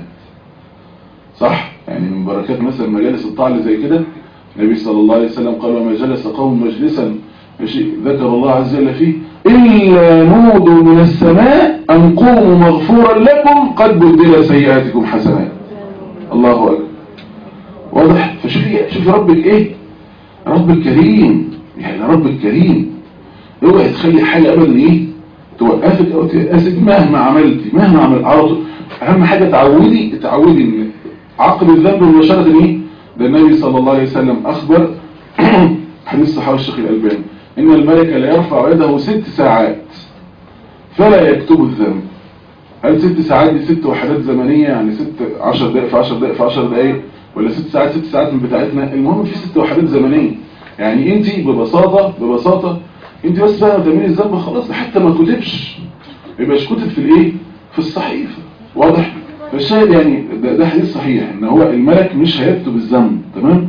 صح يعني من بركات مثلا مجالس الطعن زي كده النبي صلى الله عليه وسلم قال وما جلس قوم مجلسا ماشي ذكر الله عز وجل فيه إلا نودوا من السماء أن قوموا مغفورا لكم قد بدل سيئاتكم حسنات الله أكبر واضح فشوفي شوفي ربك ايه ربك كريم يعني ربك كريم اوعي تخلي حاجة ابدا ايه توقفك او تيأسك مهما عملتي مهما عملت عرض اهم حاجة تعودي تعودي ان عقب الذنب مباشرة ايه ده النبي صلى الله عليه وسلم اخبر حديث صحابي الشيخ الالباني ان الملك لا يرفع يده ست ساعات فلا يكتب الذنب هل ست ساعات دي ست وحدات زمنية يعني ست عشر دقائق في عشر دقائق في عشر دقائق ولا ست ساعات ست ساعات من بتاعتنا المهم في ست وحدات زمنية يعني انت ببساطة ببساطة انت بس بقى تعملي الذنب خلاص حتى ما كتبش يبقاش كتب في الايه في الصحيفة واضح فالشاهد يعني ده, ده حديث صحيح ان هو الملك مش هيكتب الذنب تمام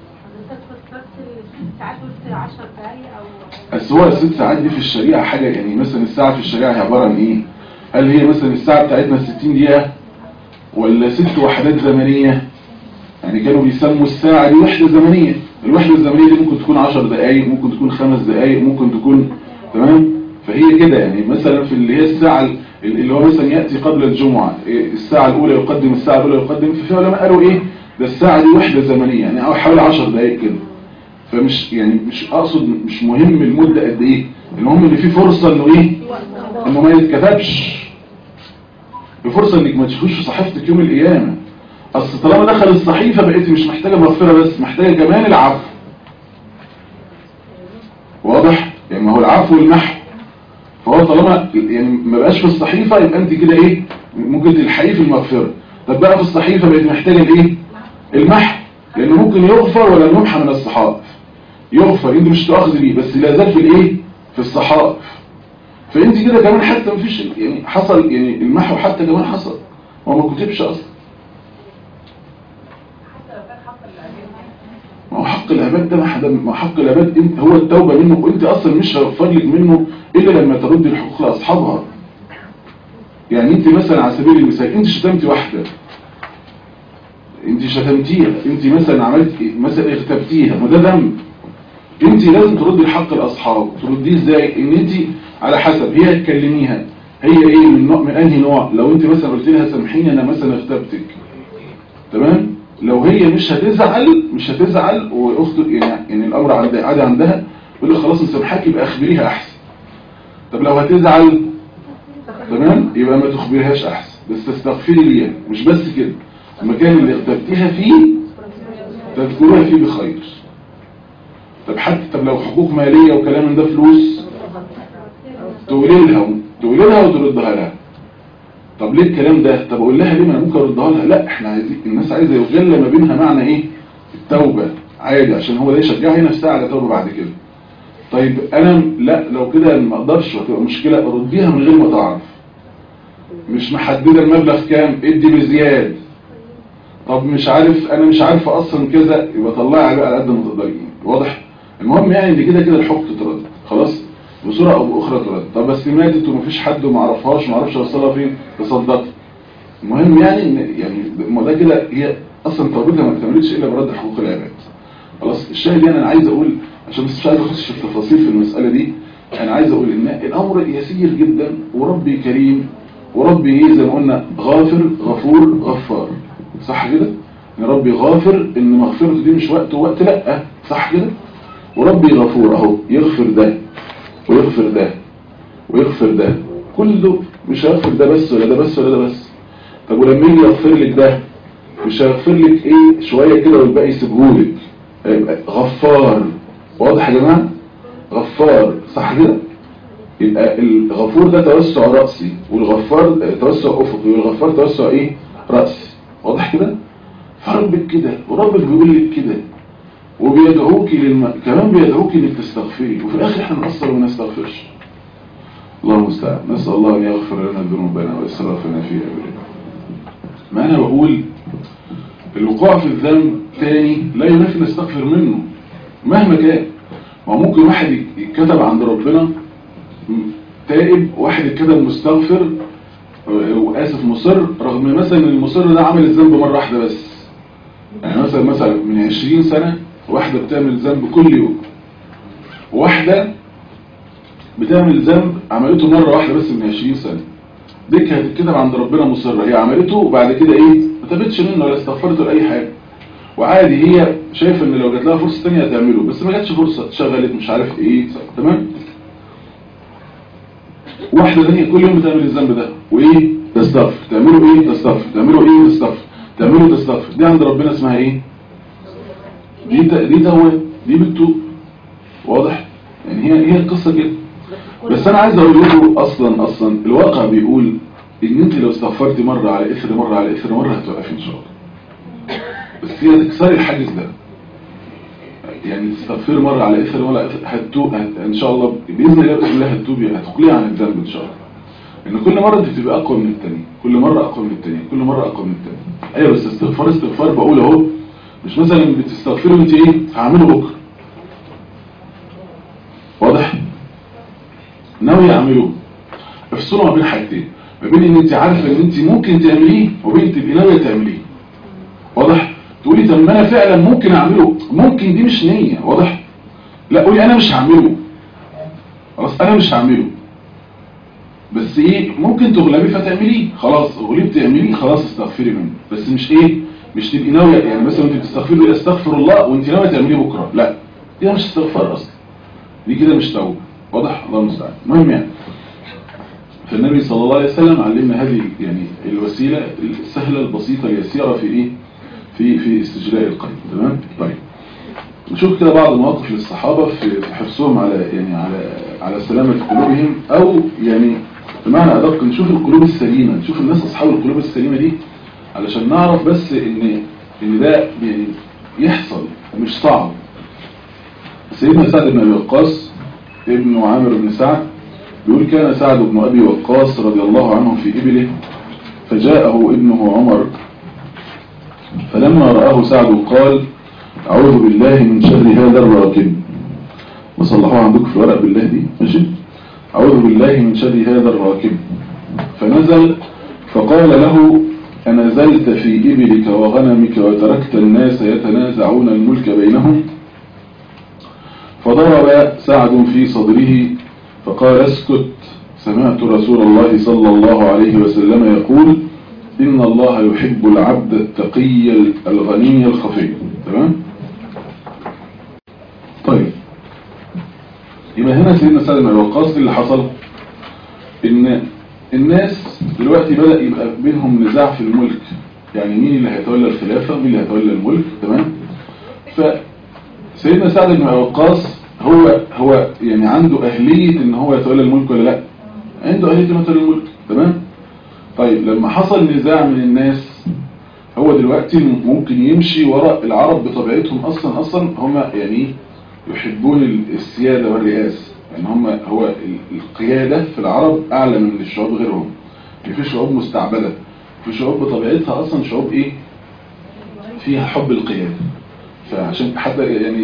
بس هو الست ساعات دي في الشريعة حاجة يعني مثلا الساعة في الشريعة هي عبارة عن ايه هل هي مثلا الساعة بتاعتنا 60 دقيقة ولا ست وحدات زمنية يعني كانوا بيسموا الساعة دي وحدة زمنية الوحدة الزمنية دي ممكن تكون 10 دقايق ممكن تكون خمس دقايق ممكن تكون تمام فهي كده يعني مثلا في اللي هي الساعة اللي هو مثلا يأتي قبل الجمعة الساعة الأولى يقدم الساعة الأولى يقدم ففي علماء قالوا إيه ده الساعة دي وحدة زمنية يعني حوالي 10 دقايق كده فمش يعني مش أقصد مش مهم المدة قد إيه المهم إن في فرصة إنه إيه إنه ما يتكتبش في فرصة إنك ما تشوفوش في صحيفتك يوم القيامة أصل طالما دخل الصحيفة بقيت مش محتاجة مغفرة بس محتاجة كمان العفو واضح يعني ما هو العفو والمحو فهو طالما يعني ما بقاش في الصحيفه يبقى انت كده ايه ممكن تلحقيه في المغفره طب بقى في الصحيفه بقت محتاجه الايه المحو لانه ممكن يغفر ولا يمحى من الصحائف يغفر انت مش تؤاخذ بيه بس لا زال في الايه في الصحائف فانت كده كمان حتى مفيش يعني حصل يعني المحو حتى كمان حصل هو ما كتبش اصلا ما هو حق العباد ده ما حد ما حق العباد انت هو التوبه منه وانت اصلا مش هيغفر لك منه الا لما ترد الحقوق لاصحابها يعني انت مثلا على سبيل المثال انت شتمتي واحده انت شتمتيها انت مثلا عملت إيه؟ مثلا اغتبتيها ما ده ذنب انت لازم تردي الحق لاصحابه ترديه ازاي ان انت على حسب هي تكلميها هي ايه من نوع من انهي نوع لو انت مثلا قلت لها سامحيني انا مثلا اغتبتك تمام لو هي مش هتزعل مش هتزعل واخته يعني, يعني الامر عادي عادي عندها يقول لك خلاص مسامحاك يبقى اخبريها احسن طب لو هتزعل تمام يبقى ما تخبريهاش احسن بس تستغفري ليها مش بس كده المكان اللي اغتبتيها فيه تذكرها فيه بخير طب حتى طب لو حقوق مالية وكلام من ده فلوس تقولي لها تقولي لها وتردها لها طب ليه الكلام ده طب اقول لها ليه ما انا ممكن اردها لها لا احنا عايزين الناس عايزه يغلى ما بينها معنى ايه التوبه عادي عشان هو ده يشجعها نفسها على توبه بعد كده طيب انا لا لو كده ما اقدرش وتبقى مشكله ارديها من غير ما تعرف مش محدده المبلغ كام ادي بزياد طب مش عارف انا مش عارفه اصلا كذا يبقى طلعي بقى على قد ما تقدري واضح المهم يعني ان كده كده الحقوق تترد خلاص بصوره او باخرى ترد طب بس ماتت ومفيش حد وما عرفهاش ما عرفش اوصلها فين تصدق المهم يعني ان يعني ما ده كده هي اصلا توبتها ما بتعملش الا برد حقوق العباد خلاص الشاهد يعني انا عايز اقول عشان بس مش عايز اخش في التفاصيل في المساله دي انا عايز اقول ان الامر يسير جدا وربي كريم وربي ايه زي ما قلنا غافر غفور غفار صح كده ان ربي غافر ان مغفرته دي مش وقت ووقت لا صح كده وربي غفور اهو يغفر ده ويغفر ده ويغفر ده كله مش هيغفر ده بس ولا ده بس ولا ده بس طب ولما يجي يغفر لك ده مش هيغفر لك ايه شويه كده والباقي يسيبهولك هيبقى غفار واضح يا جماعه غفار صح كده يبقى الغفور ده توسع رأسي والغفار توسع أفقي والغفار توسع ايه رأسي واضح كده فربك كده وربك بيقول لك كده وبيدعوك للم... كمان بيدعوك انك تستغفري وفي الاخر احنا نقصر وما نستغفرش الله المستعان نسال الله ان يغفر لنا ذنوبنا واسرافنا في امرنا ما انا بقول الوقوع في الذنب تاني لا ينافي نستغفر منه مهما كان ما ممكن واحد يتكتب عند ربنا تائب واحد يتكتب مستغفر واسف مصر رغم مثلا المصر ده عمل الذنب مره واحده بس يعني مثلا مثلا من 20 سنه واحدة بتعمل ذنب كل يوم واحدة بتعمل ذنب عملته مرة واحدة بس من 20 سنة دي كانت هتتكتب عند ربنا مصرة هي عملته وبعد كده ايه ما تابتش منه ولا استغفرته لأي حاجة وعادي هي شايفة ان لو جات لها فرصة تانية هتعمله بس ما جاتش فرصة اتشغلت مش عارف ايه تمام واحدة تانية كل يوم بتعمل الذنب ده وايه تستغفر تعمله ايه تستغفر تعمله ايه تستغفر تعمله تستغفر دي عند ربنا اسمها ايه دي دي توبه دي بتوب واضح يعني هي هي القصه كده بس انا عايز اقول لكم اصلا اصلا الواقع بيقول ان انت لو استغفرتي مره على اثر مره على اثر مره هتوقفي ان شاء الله بس هي تكسري الحاجز ده يعني تستغفري مره على اثر مره هتتوب هت... ان شاء الله باذن الله باذن الله هتتوبي هتقلعي عن الذنب ان شاء الله ان كل مره انت بتبقى اقوى من الثانيه كل مره اقوى من الثانيه كل مره اقوى من الثانيه ايوه بس استغفار استغفار بقول اهو مش مثلا بتستغفروا انت ايه هعمله بكره واضح ناوي اعمله افصلوا ما بين حاجتين ما بين ان انت عارفه ان انت ممكن تعمليه وبين تبقي ناويه تعمليه واضح تقولي طب ما انا فعلا ممكن اعمله ممكن دي مش نيه واضح لا قولي انا مش هعمله خلاص انا مش هعمله بس ايه ممكن تغلبي فتعمليه خلاص غلبت تعمليه خلاص استغفري منه بس مش ايه مش تبقي ناويه يعني مثلا انت بتستغفري تقولي استغفر الله وانت ناويه تعمليه بكره لا دي مش استغفار اصلا دي كده مش توبه واضح الله المستعان المهم يعني فالنبي صلى الله عليه وسلم علمنا هذه يعني الوسيله السهله البسيطه اليسيره في ايه في في استجلاء القلب تمام طيب نشوف كده بعض المواقف للصحابة في في حرصهم على يعني على على سلامة قلوبهم أو يعني بمعنى أدق نشوف القلوب السليمة نشوف الناس أصحاب القلوب السليمة دي علشان نعرف بس إن إن ده يعني يحصل مش صعب سيدنا سعد بن أبي وقاص ابن عامر بن سعد بيقول كان سعد بن أبي وقاص رضي الله عنه في إبله فجاءه ابنه عمر فلما رآه سعد قال أعوذ بالله من شر هذا الراكب وصلحوها عندك في ورق بالله دي ماشي أعوذ بالله من شر هذا الراكب فنزل فقال له أنزلت في إبلك وغنمك وتركت الناس يتنازعون الملك بينهم فضرب سعد في صدره فقال اسكت سمعت رسول الله صلى الله عليه وسلم يقول إن الله يحب العبد التقي الغني الخفي تمام طيب يبقى هنا سيدنا سعد بن أبي وقاص اللي حصل ان الناس دلوقتي بدأ يبقى بينهم نزاع في الملك يعني مين اللي هيتولى الخلافة مين اللي هيتولى الملك تمام فسيدنا سعد بن أبي وقاص هو هو يعني عنده أهلية ان هو يتولى الملك ولا لا عنده أهلية انه يتولى الملك تمام طيب لما حصل نزاع من الناس هو دلوقتي ممكن يمشي وراء العرب بطبيعتهم أصلا أصلا هم يعني يحبون السيادة والرئاسة يعني هم هو القيادة في العرب أعلى من الشعوب غيرهم يعني في شعوب مستعبدة في شعوب بطبيعتها أصلا شعوب إيه فيها حب القيادة فعشان حتى يعني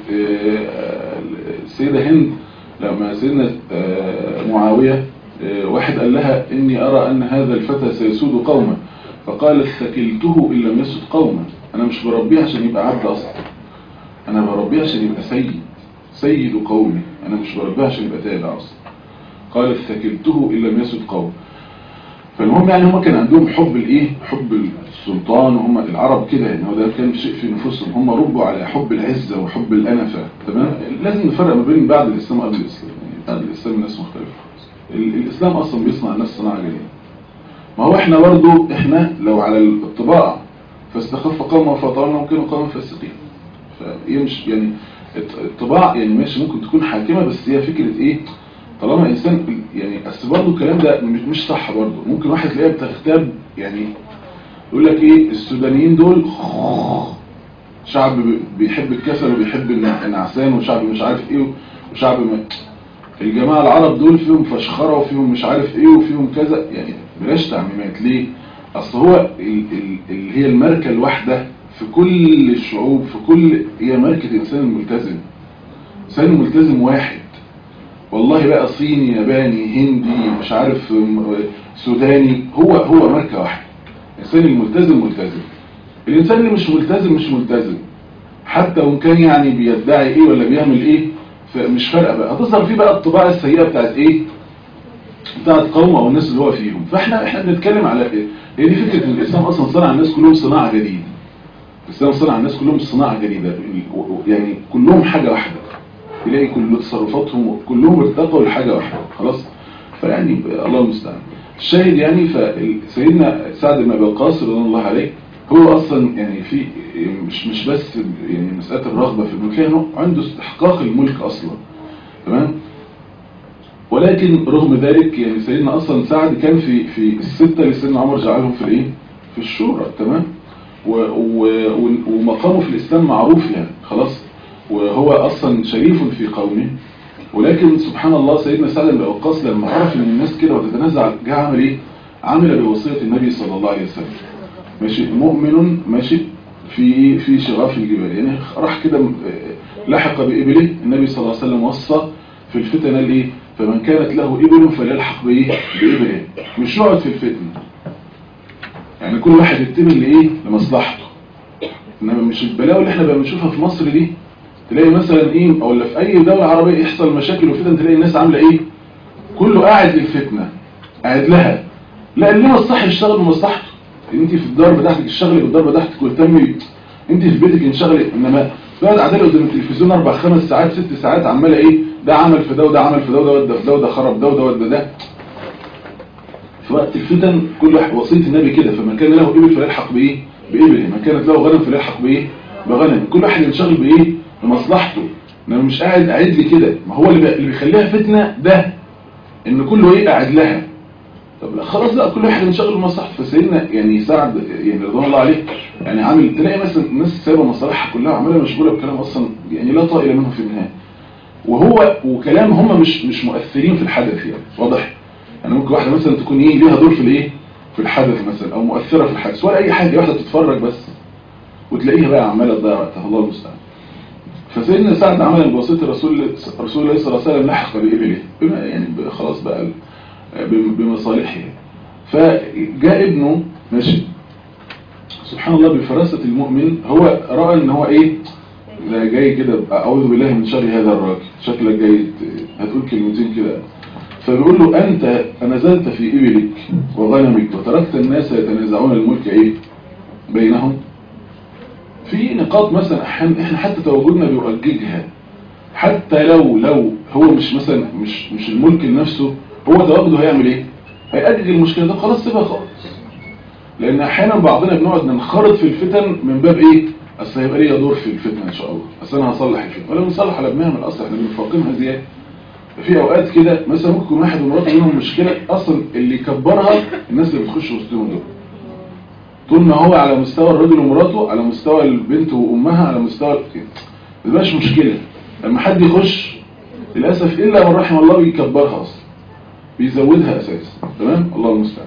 السيدة هند لما سيدنا معاوية واحد قال لها إني أرى أن هذا الفتى سيسود قوما فقالت ثكلته إن لم يسد قوما أنا مش بربيه عشان يبقى عبد أصلا أنا بربيه عشان يبقى سيد سيد قومي أنا مش بربيه عشان يبقى تابع أصلا قالت ثكلته إن لم يسد قوم فالمهم يعني هم كان عندهم حب الإيه حب السلطان وهم العرب كده يعني هو ده كان شيء في نفوسهم هم ربوا على حب العزة وحب الأنفة تمام لازم نفرق ما بين بعد الإسلام وقبل الإسلام يعني بعد الإسلام الناس مختلفة الإسلام أصلا بيصنع الناس صناعة جديدة ما هو احنا برضو احنا لو على الطباع فاستخف قوم فطالنا ممكن قوم فاسقين فيمش يعني الطباع يعني ماشي ممكن تكون حاكمة بس هي فكرة ايه طالما انسان يعني اصل برضه الكلام ده مش صح برضه ممكن واحد تلاقيه بتغتاب يعني يقول لك ايه السودانيين دول شعب بيحب الكسل وبيحب النعسان وشعب مش عارف ايه وشعب ما الجماعة العرب دول فيهم فشخرة وفيهم مش عارف ايه وفيهم كذا يعني بلاش تعميمات ليه اصل هو اللي هي الماركة الواحدة في كل الشعوب في كل هي ماركة الانسان الملتزم انسان ملتزم واحد والله بقى صيني ياباني هندي مش عارف سوداني هو هو ماركة واحدة الانسان الملتزم ملتزم الانسان اللي مش ملتزم مش ملتزم حتى وان كان يعني بيدعي ايه ولا بيعمل ايه فمش فارقه بقى هتظهر فيه بقى الطباع السيئه بتاعت ايه بتاعت قوم او الناس اللي هو فيهم فاحنا احنا بنتكلم على ايه هي دي فكره ان الاسلام اصلا صنع الناس كلهم صناعه جديده الاسلام صنع الناس كلهم صناعه جديده يعني كلهم حاجه واحده تلاقي كل تصرفاتهم كلهم ارتقوا لحاجه واحده خلاص فيعني الله المستعان الشاهد يعني فسيدنا سعد بن ابي وقاص رضي الله عليه هو اصلا يعني في مش مش بس يعني مساله الرغبه في الملك انه عنده استحقاق الملك اصلا تمام ولكن رغم ذلك يعني سيدنا اصلا سعد كان في في السته اللي سيدنا عمر جعلهم في الايه في الشورى تمام ومقامه في الاسلام معروف يعني خلاص وهو اصلا شريف في قومه ولكن سبحان الله سيدنا سعد بن وقاص لما عرف ان الناس كده وتتنازع جه عمل ايه عمل بوصيه النبي صلى الله عليه وسلم ماشي مؤمن ماشي في في شغاف الجبال يعني راح كده لحق بإبله النبي صلى الله عليه وسلم وصى في الفتنة الايه فمن كانت له إبل فليلحق بإيه بإبله مش يقعد في الفتنة يعني كل واحد يتبل لإيه لمصلحته إنما مش البلاوي اللي احنا بقى بنشوفها في مصر دي تلاقي مثلا ايه او ولا في اي دولة عربية يحصل مشاكل وفتن تلاقي الناس عاملة ايه كله قاعد للفتنة قاعد لها لا اللي هو الصح يشتغل بمصلحته انت في الدار بتاعتك الشغل بالدار بتاعتك واهتمي انت في بيتك انشغلي انما تقعد قاعده قدام التلفزيون اربع خمس ساعات ست ساعات عماله ايه ده عمل في ده وده عمل في ده وده ودى في ده وده خرب ده وده ودى ده في وقت الفتن كل واحد وصيه النبي كده فمن كان له ابل فليلحق بايه بابله من كانت له غنم فليلحق بايه بغنم كل واحد ينشغل بايه لمصلحته انا مش قاعد قاعد لي كده ما هو اللي بي- اللي بيخليها فتنه ده ان كله ايه قاعد لها طب لا خلاص لا كل واحد ينشغل بمصلحته فسيدنا يعني سعد يعني رضوان الله عليه يعني عامل تلاقي مثلا الناس سايبه مصالحها كلها عماله مشغوله بكلام اصلا يعني لا طائل منه في النهايه وهو وكلام هم مش مش مؤثرين في الحدث يعني واضح يعني ممكن واحده مثلا تكون ايه ليها دور في الايه في الحدث مثلا او مؤثره في الحدث ولا اي حاجه واحده بتتفرج بس وتلاقيها بقى عماله تضيع وقتها الله المستعان فسيدنا سعد عمل بواسطه رسول رسول الله صلى الله عليه وسلم لحق بابله بما يعني ب- خلاص بقى ال- بم- بمصالحه فجاء ابنه ماشي سبحان الله بفراسة المؤمن هو رأى ان هو ايه ده جاي كده اعوذ بالله من شر هذا الراجل شكلك جاي ت- هتقول كلمتين كده فبيقول له انت نزلت في ابلك وغنمك وتركت الناس يتنازعون الملك ايه بينهم في نقاط مثلا احيانا احنا حتى تواجدنا بيؤججها حتى لو لو هو مش مثلا مش مش الملك لنفسه هو تواجده هيعمل ايه هيأجج المشكله ده خلاص سيبها خالص لان احيانا بعضنا بنقعد ننخرط في الفتن من باب ايه اصل هيبقى ليا دور في الفتنه ان شاء الله اصل انا هصلح الفتنه ولا بنصلح على بنعمل اصلا احنا بنفاقمها زياده في اوقات كده مثلا ممكن يكون واحد ومراته منهم مشكله اصلا اللي يكبرها الناس اللي بتخش وسطهم دول طول ما هو على مستوى الرجل ومراته على مستوى البنت وامها على مستوى كده ما تبقاش مشكله لما حد يخش للاسف الا من رحم الله بيكبرها اصلا بيزودها اساسا تمام الله المستعان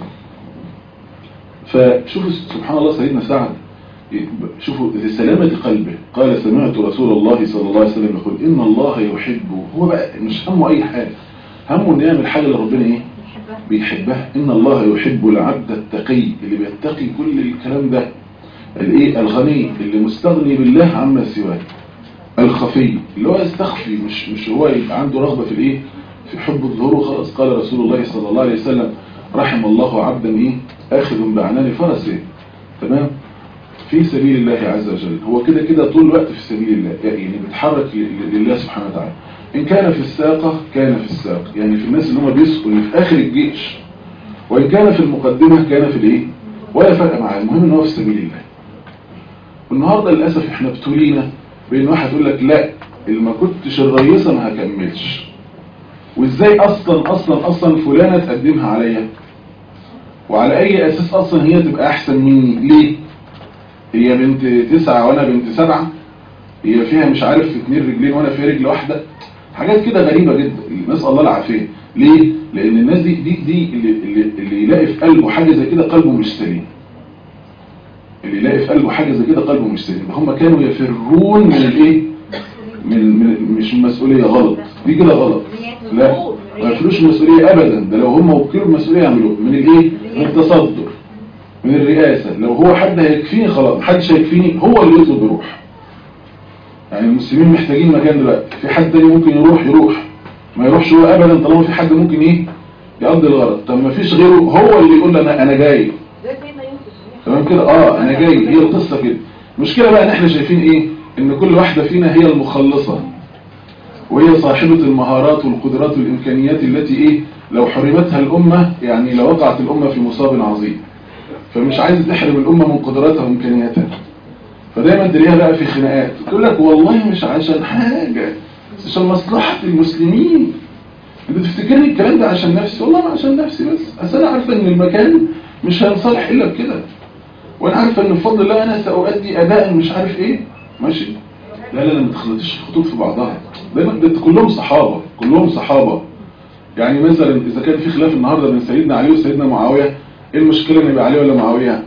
فشوفوا سبحان الله سيدنا سعد شوفوا لسلامة قلبه قال سمعت رسول الله صلى الله عليه وسلم يقول إن الله يحبه هو بقى مش همه أي حاجة همه إنه يعمل حاجة اللي ربنا إيه بيحبها إن الله يحب العبد التقي اللي بيتقي كل الكلام ده الإيه الغني اللي مستغني بالله عما سواه الخفي اللي هو يستخفي مش مش هو يبقى عنده رغبة في الإيه في حب الظهور وخلاص قال رسول الله صلى الله عليه وسلم رحم الله عبدا إيه آخذ بعنان فرسه تمام في سبيل الله عز وجل هو كده كده طول الوقت في سبيل الله يعني بيتحرك ل- لله سبحانه وتعالى إن كان في الساقة كان في الساق يعني في الناس اللي هم بيسقوا اللي في آخر الجيش وإن كان في المقدمة كان في الإيه ولا فرق معاه المهم إن هو في سبيل الله والنهاردة للأسف إحنا ابتلينا بإن واحد يقول لك لا اللي ما كنتش الرئيسة ما هكملش وإزاي أصلا أصلا أصلا فلانة تقدمها عليا وعلى أي أساس أصلا هي تبقى أحسن مني ليه هي بنت تسعة وانا بنت سبعة هي فيها مش عارف اتنين رجلين وانا فيها رجل واحدة حاجات كده غريبة جدا نسأل الله العافية ليه؟ لان الناس دي دي, دي اللي, اللي, اللي يلاقي في قلبه حاجة زي كده قلبه مش سليم اللي يلاقي في قلبه حاجة زي كده قلبه مش سليم هم كانوا يفرون من الايه؟ من, من مش من مسؤولية غلط دي كده غلط لا ما يفروش المسؤولية ابدا ده لو هم وكلوا المسؤولية يعملوه من الايه؟ من التصدر من الرئاسة لو هو حد هيكفيني خلاص محدش هيكفيني هو اللي يطلب يروح يعني المسلمين محتاجين مكان دلوقتي في حد تاني ممكن يروح يروح ما يروحش هو ابدا طالما في حد ممكن ايه يقضي الغرض طب ما فيش غيره هو اللي يقول انا انا جاي تمام كده اه انا جاي هي القصة كده المشكلة بقى ان احنا شايفين ايه ان كل واحدة فينا هي المخلصة وهي صاحبة المهارات والقدرات والامكانيات التي ايه لو حرمتها الامة يعني لوقعت الامة في مصاب عظيم فمش عايز تحرم الأمة من قدراتها وإمكانياتها فدايما تلاقيها بقى في خناقات تقول لك والله مش عشان حاجة بس عشان مصلحة المسلمين انت تفتكرني الكلام ده عشان نفسي والله ما عشان نفسي بس اصل انا عارفه ان المكان مش هينصلح الا بكده وانا عارفه ان بفضل الله انا ساؤدي اداء مش عارف ايه ماشي لا لا لا ما تخلطيش الخطوط في بعضها دايما ده كلهم صحابه كلهم صحابه يعني مثلا اذا كان في خلاف النهارده بين سيدنا علي وسيدنا معاويه ايه المشكلة ان يبقى علي ولا معاوية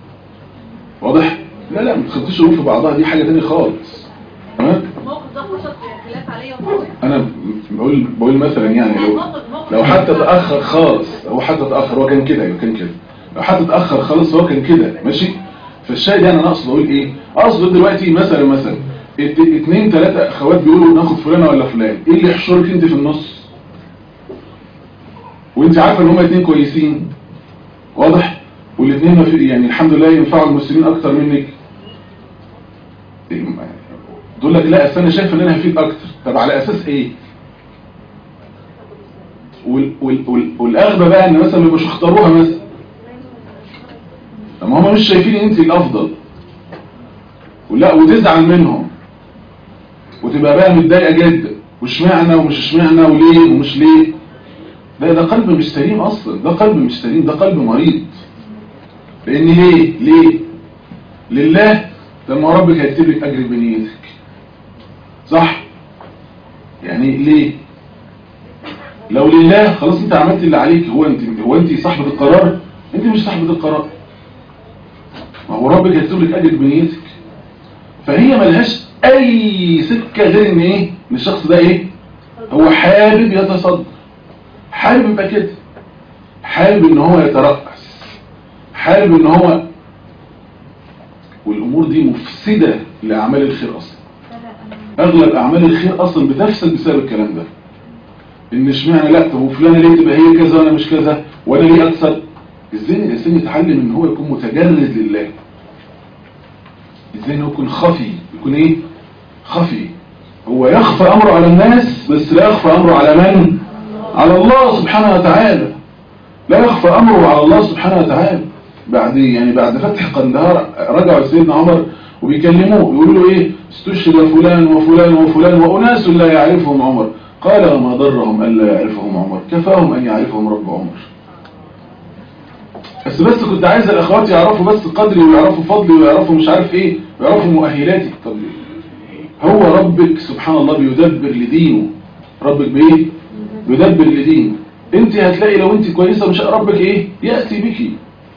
واضح لا لا ما تخلطيش الامور في بعضها دي حاجة تانية خالص تمام الموقف ده حصل خلاف عليا ومعاوية انا بقول بقول مثلا يعني لو لو حتى تاخر خالص هو حتى تاخر هو كان كده يبقى كان كده لو حتى تاخر خالص هو كان كده ماشي فالشاهد يعني انا اقصد اقول ايه اقصد دلوقتي مثلا مثلا ات- اتنين تلاتة اخوات بيقولوا ناخد فلانة ولا فلان ايه اللي يحشرك انت في النص وانت عارفه ان هما اتنين كويسين واضح والاثنين ما في يعني الحمد لله ينفعوا المسلمين اكتر منك تقول لك لا اصل انا شايف ان انا هفيد اكتر طب على اساس ايه وال وال وال والاغبى بقى ان مثلا ما يبقوش اختاروها مثلا طب ما هم مش شايفين انت الافضل ولا وتزعل منهم وتبقى بقى متضايقه جدا واشمعنى ومش اشمعنى وليه ومش ليه ده ده قلب مش سليم اصلا ده قلب مش سليم ده قلب مريض لان ليه ليه لله لما ربك هيكتب لك اجر بنيتك صح يعني ليه لو لله خلاص انت عملت اللي عليك هو انت هو انت صاحبه القرار انت مش صاحبه القرار ما هو ربك هيكتب لك اجر بنيتك فهي ملهاش اي سكه غير ان ايه ان الشخص ده ايه هو حابب يتصدر حابب يبقى كده حابب ان هو يترأس حابب ان هو والامور دي مفسده لاعمال الخير اصلا اغلب اعمال الخير اصلا بتفسد بسبب الكلام ده ان اشمعنى لا طب وفلانه ليه تبقى هي كذا وانا مش كذا وانا ليه اكسب ازاي الانسان يتعلم ان هو يكون متجرد لله ازاي انه يكون خفي يكون ايه خفي هو يخفى امره على الناس بس لا يخفى امره على من على الله سبحانه وتعالى لا يخفى امره على الله سبحانه وتعالى بعد يعني بعد فتح قندهار رجعوا سيدنا عمر وبيكلموه يقولوا له ايه استشهد فلان وفلان وفلان واناس لا يعرفهم عمر قال وما ضرهم الا يعرفهم عمر كفاهم ان يعرفهم رب عمر بس بس كنت عايز الاخوات يعرفوا بس قدري ويعرفوا فضلي ويعرفوا مش عارف ايه ويعرفوا مؤهلاتي طب هو ربك سبحان الله بيدبر لدينه ربك بايه بيدبر لدينه انت هتلاقي لو انت كويسه مش ربك ايه ياتي بك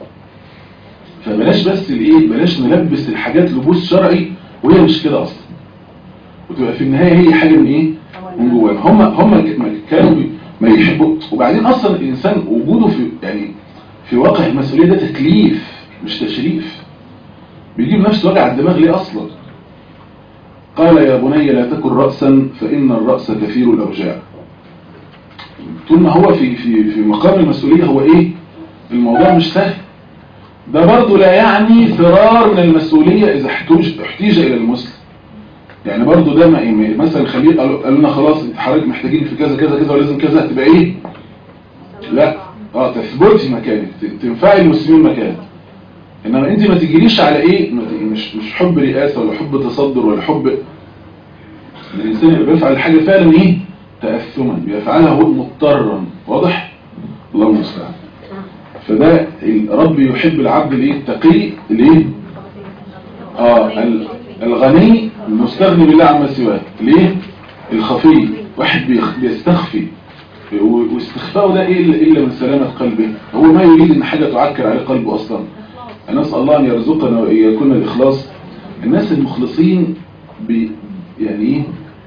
فبلاش بس الايه بلاش نلبس الحاجات لبوس شرعي وهي مش كده اصلا وتبقى في النهايه هي حاجه من ايه من جوانا هم هم كانوا بي ما يحبوا وبعدين اصلا الانسان وجوده في يعني في واقع المسؤوليه ده تكليف مش تشريف بيجيب نفسه وجع الدماغ ليه اصلا قال يا بني لا تكن رأسا فإن الرأس كثير الأوجاع طول ما هو في في في مقام المسؤولية هو ايه الموضوع مش سهل ده برضه لا يعني فرار من المسؤولية إذا احتوج احتيج إلى المسلم يعني برضه ده ما مثلا خليه قالوا لنا خلاص انت حضرتك محتاجين في كذا كذا كذا ولازم كذا تبقى ايه لا اه تثبتي مكانك تنفعي المسلمين مكانك انما انت ما تجيليش على ايه مش مش حب رئاسه ولا حب تصدر ولا حب الانسان اللي بيفعل الحاجه فعلا ايه تاثما بيفعلها هو مضطرا واضح الله المستعان فده الرب يحب العبد الايه التقي الايه اه الغني المستغني بالله عما سواه ليه الخفي واحد بيستخفي واستخفاءه ده ايه الا من سلامه قلبه هو ما يريد ان حاجه تعكر عليه قلبه اصلا نسأل الله أن يرزقنا وإياكم الإخلاص الناس المخلصين بي يعني إيه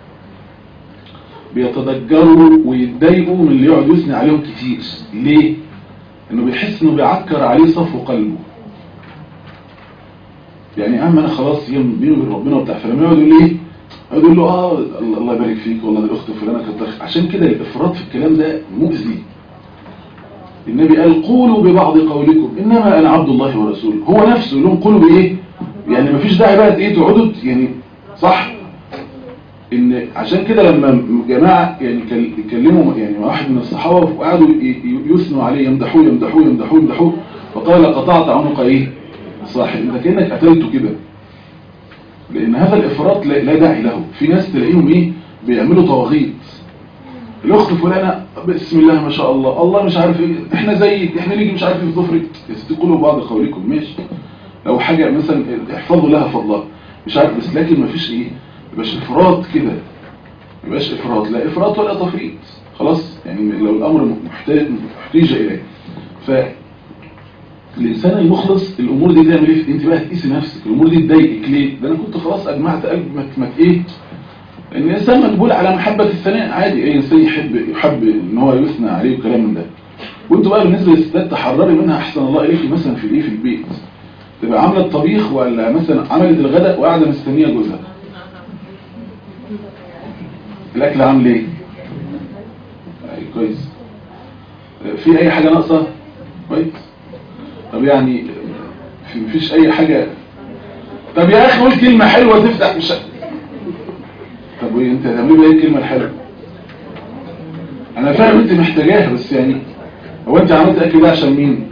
بيتضجروا ويتضايقوا من اللي يقعد يثني عليهم كتير ليه؟ إنه بيحس إنه بيعكر عليه صفو قلبه يعني أما أنا خلاص يوم بينه وبين ربنا وبتاع فلما يقعد يقول لي يقعد يقول له آه الله يبارك فيك والله دي الأخت فلانة كانت عشان كده الإفراط في الكلام ده مؤذي النبي قال قولوا ببعض قولكم إنما أنا عبد الله ورسوله هو نفسه لهم قولوا بإيه يعني مفيش داعي بقى إيه تقعدوا يعني صح إن عشان كده لما جماعة يعني يكلموا يعني واحد من الصحابة وقعدوا يثنوا عليه يمدحوه يمدحوه يمدحوه يمدحوه فقال قطعت عنق إيه صاحب انت كأنك قتلته كده لأن هذا الإفراط لا داعي له في ناس تلاقيهم إيه بيعملوا طواغيت الاخت فلانه بسم الله ما شاء الله الله مش عارف ايه احنا زيك احنا نيجي مش عارف ايه في ظفرك يا ستي قولوا بعض قولكم ماشي لو حاجه مثلا احفظوا لها فضلها مش عارف بس لكن ما فيش ايه يبقاش افراط كده ما يبقاش افراط لا افراط ولا تفريط خلاص يعني لو الامر محتاج محتاج اليه ف الانسان المخلص الامور دي تعمل ايه انت بقى تقيسي نفسك الامور دي تضايقك ليه ده انا كنت خلاص اجمعت قلب ما ايه ان الانسان مقبول على محبة الثناء عادي اي انسان يحب يحب ان هو يثنى عليه وكلام من ده وانتوا بقى بالنسبه للستات تحرري منها احسن الله اليك مثلا في الايه في البيت تبقى عامله الطبيخ ولا مثلا عملت الغداء وقاعده مستنيه جوزها الاكل عامل ايه أي كويس في اي حاجه ناقصه كويس طب يعني في مفيش اي حاجه طب يا اخي قول كلمه حلوه تفتح مش طب وايه انت هتعملي ايه الكلمه الحلوه انا فاهم انت محتاجاها بس يعني هو انت عملت اكل ده عشان مين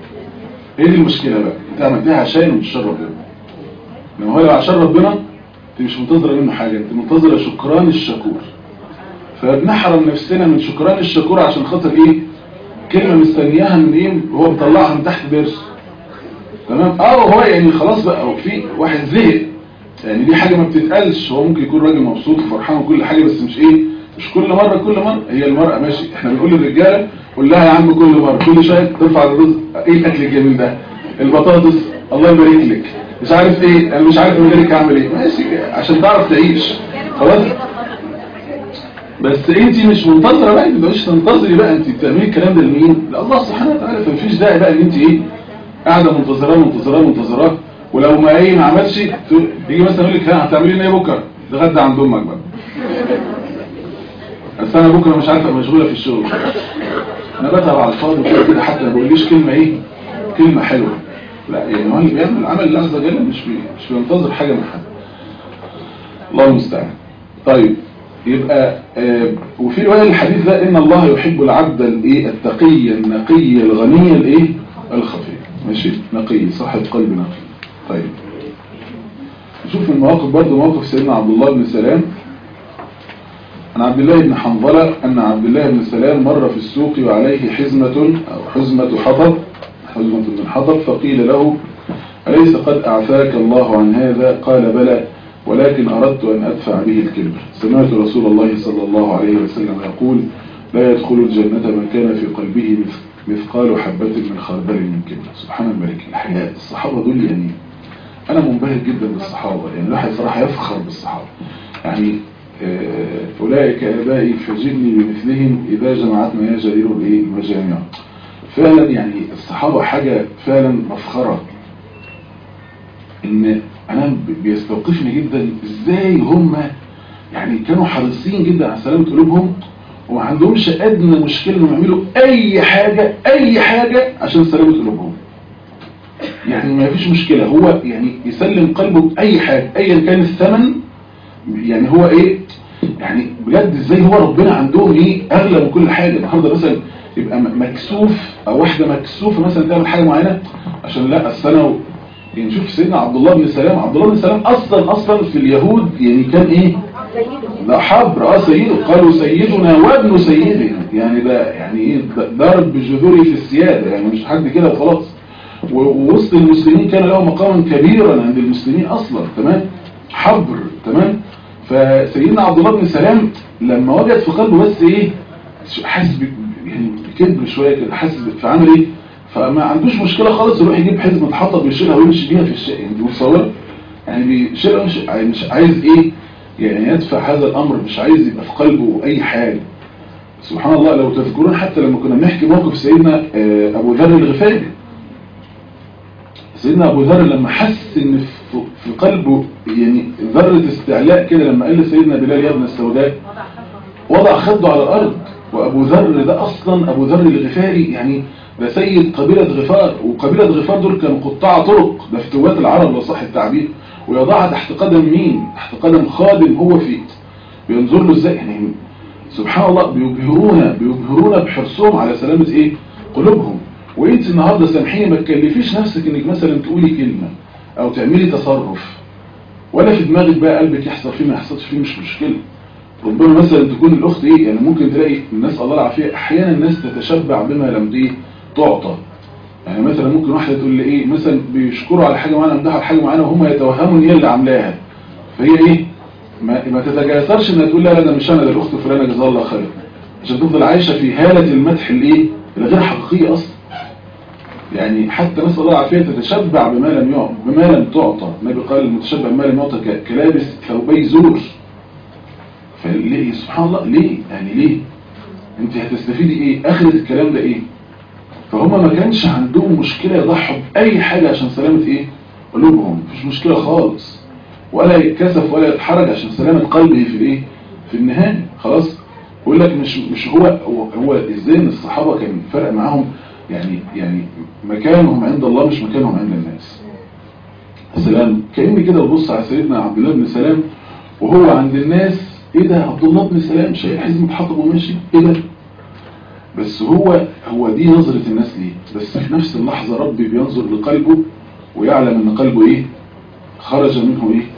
ايه دي المشكله بقى انت عملتها عشان مش عشان ربنا لما هو لو عشان ربنا انت مش منتظره منه حاجه انت منتظره شكران الشكور فبنحرم نفسنا من شكران الشكور عشان خاطر ايه كلمه مستنياها من ايه وهو بيطلعها من تحت ضرس تمام اه هو يعني خلاص بقى هو في واحد زهق يعني دي حاجه ما بتتقالش هو ممكن يكون راجل مبسوط وفرحان وكل حاجه بس مش ايه مش كل مره كل مره هي المراه ماشي احنا بنقول للرجاله قول لها يا عم كل مره كل شويه ترفع الرز ايه الاكل الجميل ده البطاطس الله يبارك لك مش عارف ايه انا مش عارف من غيرك اعمل ايه ماشي عشان تعرف تعيش خلاص بس انت مش منتظره بقى انت مش تنتظري بقى انت بتعملي الكلام ده لمين لله سبحانه وتعالى فمفيش داعي بقى ان انت ايه قاعده منتظراه منتظراه منتظراه ولو ما ايه ما عملش يجي مثلا يقول لك ها هتعملي لنا ايه بكره اتغدى عند امك بقى بس انا بكره مش عارفه مشغوله في الشغل انا بتعب على الفاضي وكده كده حتى ما بقوليش كلمه ايه كلمه حلوه لا يعني هو اللي بيعمل العمل الله عز وجل مش بي مش بينتظر حاجه من حد الله المستعان طيب يبقى آه وفي روايه الحديث ده ان الله يحب العبد الايه التقي النقي الغني الايه الخفي ماشي نقي صاحب قلب نقي طيب نشوف المواقف برضه موقف سيدنا عبد الله بن سلام عن عبد الله بن حنظلة أن عبد الله بن سلام مر في السوق وعليه حزمة أو حزمة حطب حزمة من حطب فقيل له أليس قد أعفاك الله عن هذا قال بلى ولكن أردت أن أدفع به الكبر سمعت رسول الله صلى الله عليه وسلم يقول لا يدخل الجنة من كان في قلبه مثقال حبة من خردل من كبر سبحان الملك الحياة الصحابة دول يعني أنا منبهر جدا بالصحابة يعني الواحد صراحة يفخر بالصحابة يعني أولئك آبائي فجدني بمثلهم إذا جمعتنا يا جرير الإيه المجامع فعلا يعني الصحابة حاجة فعلا مفخرة إن أنا بيستوقفني جدا إزاي هم يعني كانوا حريصين جدا على سلامة قلوبهم وما عندهمش أدنى مشكلة إنهم يعملوا أي حاجة أي حاجة عشان سلامة قلوبهم يعني ما فيش مشكلة هو يعني يسلم قلبه بأي حاجة أيا كان الثمن يعني هو ايه يعني بجد ازاي هو ربنا عندهم ايه اغلى من كل حاجة النهارده مثلا يبقى مكسوف او واحدة مكسوفة مثلا تعمل حاجة معينة عشان لا السنة يعني شوف سيدنا عبد الله بن سلام عبد الله بن سلام اصلا اصلا في اليهود يعني كان ايه لا حبر اه سيده قالوا سيدنا وابن سيدنا يعني ده يعني ايه ضرب بجذوره في السيادة يعني مش حد كده وخلاص ووسط المسلمين كان له مقاما كبيرا عند المسلمين اصلا تمام حبر تمام فسيدنا عبد الله بن سلام لما وجد في قلبه بس ايه حاسس يعني بكبر شويه كده حاسس فعمل ايه فما عندوش مشكله خالص يروح يجيب حزمه حطب يشيلها ويمشي بيها في الشارع انت متصور يعني بيشيلها مش مش عايز ايه يعني يدفع هذا الامر مش عايز يبقى في قلبه اي حاجه سبحان الله لو تذكرون حتى لما كنا بنحكي موقف سيدنا ابو ذر الغفاري سيدنا ابو ذر لما حس ان في قلبه يعني ذرة استعلاء كده لما قال لسيدنا بلال يا ابن السوداء وضع خده على الارض وابو ذر ده اصلا ابو ذر الغفاري يعني ده سيد قبيلة غفار وقبيلة غفار دول كانوا قطاع طرق ده فتوات العرب لو صح التعبير ويضعها تحت قدم مين تحت قدم خادم هو فيه بينظر له ازاي يعني سبحان الله بيبهرونا بيبهرونا بحرصهم على سلامة ايه قلوبهم وانت النهاردة سامحيني ما تكلفيش نفسك انك مثلا تقولي كلمة او تعملي تصرف ولا في دماغك بقى قلبك يحصل فيه ما يحصلش فيه مش مشكلة ربما مثلا تكون الاخت ايه يعني ممكن تلاقي الناس الله العافية احيانا الناس تتشبع بما لم ايه تعطى يعني مثلا ممكن واحدة تقول لي ايه مثلا بيشكروا على حاجة معينة يمدحوا على حاجة معينة وهم يتوهموا ان هي اللي عاملاها فهي ايه ما, ما تتجاسرش انها تقول لا لا ده مش انا ده الاخت فلانة جزاها الله خير عشان تفضل عايشة في هالة المدح الايه الغير حقيقية اصلا يعني حتى نسأل الله العافية تتشبع بما لم يعطى بما لم تعطى النبي قال المتشبع بما لم يعطى كلابس ثوبي زور فليه سبحان الله ليه يعني ليه انت هتستفيدي ايه اخرة الكلام ده ايه فهم ما كانش عندهم مشكلة يضحوا بأي حاجة عشان سلامة ايه قلوبهم مفيش مشكلة خالص ولا يتكسف ولا يتحرج عشان سلامة قلبه في الايه في النهاية خلاص يقول لك مش مش هو هو, هو ازاي ان الصحابة كان فرق معاهم يعني يعني مكانهم عند الله مش مكانهم عند الناس سلام كأني كده ببص على سيدنا عبد الله بن سلام وهو عند الناس ايه ده عبد الله بن سلام شيء حزم حطب وماشي ايه ده بس هو هو دي نظرة الناس ليه بس في نفس اللحظة ربي بينظر لقلبه ويعلم ان قلبه ايه خرج منه ايه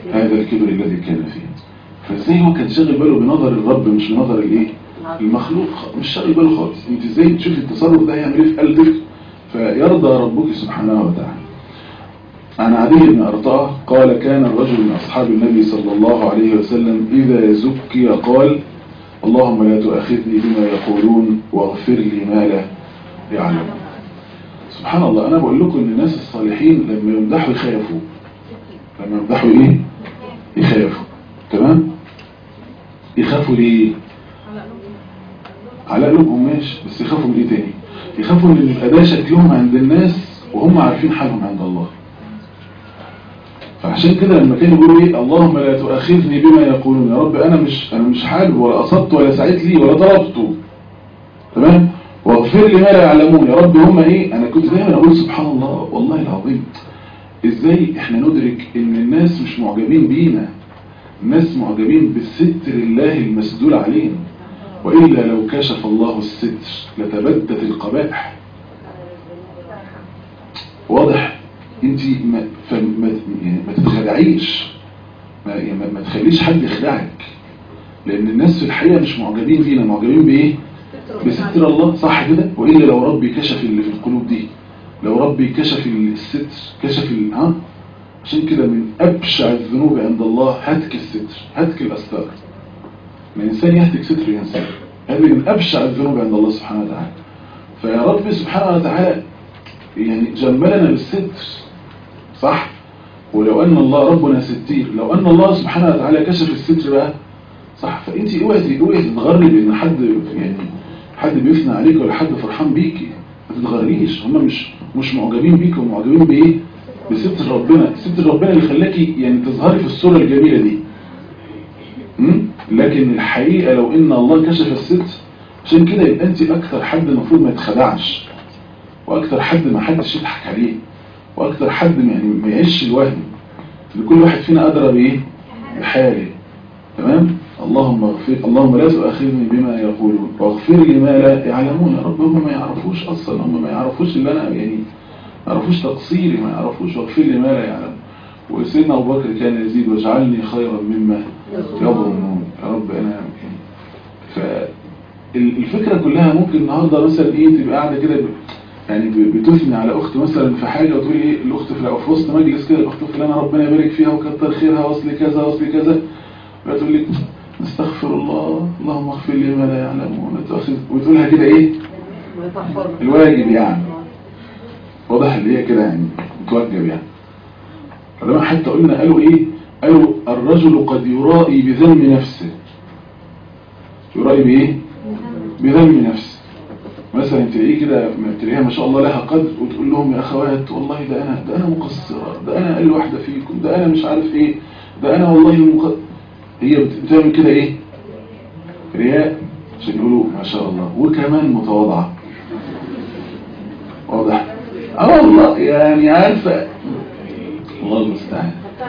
هذا الكبر الذي كان فيه فازاي هو كان شاغل باله بنظر الرب مش بنظر الايه المخلوق مش شاغل باله خالص انت ازاي تشوفي التصرف ده هيعمل ايه في قلبك فيرضى ربك سبحانه وتعالى عن عدي بن أرطاه قال كان الرجل من أصحاب النبي صلى الله عليه وسلم إذا زكي قال اللهم لا تؤاخذني بما يقولون واغفر لي ما لا يعلم سبحان الله أنا بقول لكم إن الناس الصالحين لما يمدحوا يخافوا لما يمدحوا إيه يخافوا تمام يخافوا ليه على قلوبهم ماشي بس يخافوا من ايه تاني يخافوا ان يبقى ده شكلهم عند الناس وهم عارفين حالهم عند الله فعشان كده لما كانوا يقولوا ايه اللهم لا تؤاخذني بما يقولون يا رب انا مش انا مش حابب ولا قصدت ولا سعيت لي ولا ضربته تمام واغفر لي ما لا يعلمون يا رب هم ايه انا كنت دايما اقول سبحان الله والله العظيم ازاي احنا ندرك ان الناس مش معجبين بينا الناس معجبين بالستر الله المسدول علينا وإلا لو كشف الله الستر لتبدت القبائح واضح انت ما, فما يعني ما تتخدعيش ما, يعني ما, ما تخليش حد يخدعك لان الناس في الحقيقة مش معجبين بينا معجبين بايه بستر الله صح كده وإلا لو ربي كشف اللي في القلوب دي لو ربي كشف الستر كشف ال... ها عشان كده من أبشع الذنوب عند الله هتك الستر هتك الأستار من إنسان يهتك ستر إنسان هذه من أبشع الذنوب عند الله سبحانه وتعالى فيا رب سبحانه وتعالى يعني جملنا بالستر صح ولو أن الله ربنا ستير لو أن الله سبحانه وتعالى كشف الستر بقى صح فأنت اوعي اوعي تتغري بأن حد يعني حد بيثنى عليك ولا حد فرحان بيكي ما تتغريش هم مش مش معجبين بيك ومعجبين بإيه بستر ربنا ستر ربنا اللي خلاكي يعني تظهري في الصورة الجميلة دي م? لكن الحقيقة لو ان الله كشف الستر عشان كده يبقى انت اكتر حد المفروض ما يتخدعش واكتر حد ما حدش يضحك عليه واكتر حد يعني ما يعيش الوهم ان كل واحد فينا ادرى بايه بحاله تمام اللهم اغفر اللهم لا تؤاخذني بما يقولون واغفر لي ما لا يعلمون يا رب هم ما يعرفوش اصلا هم ما يعرفوش اللي انا يعني ما يعرفوش تقصيري ما يعرفوش واغفر لي ما لا يعلم وسيدنا ابو بكر كان يزيد واجعلني خيرا مما يظنون يا رب انا يمكن فالفكره كلها ممكن النهارده مثلا ايه تبقى قاعده كده يعني بتثني على اخت مثلا في حاجه وتقول ايه الاخت في في وسط مجلس كده الاخت فلانه ربنا يبارك فيها وكتر خيرها واصل كذا واصل كذا وتقول لك نستغفر الله اللهم اغفر لي ما لا يعلمون وتقولها كده ايه الواجب يعني واضح اللي هي كده يعني متوجب يعني فلما حتى قلنا قالوا ايه قالوا الرجل قد يرائي بذنب نفسه يرائي بايه بذنب نفسه مثلا تلاقيه كده تلاقيها ما شاء الله لها قدر وتقول لهم يا اخوات والله ده انا ده انا مقصره ده انا اقل واحده فيكم ده انا مش عارف ايه ده انا والله المق... هي بتعمل كده ايه رياء عشان يقولوا ما شاء الله وكمان متواضعه واضح اه والله يعني عارفه الله المستعان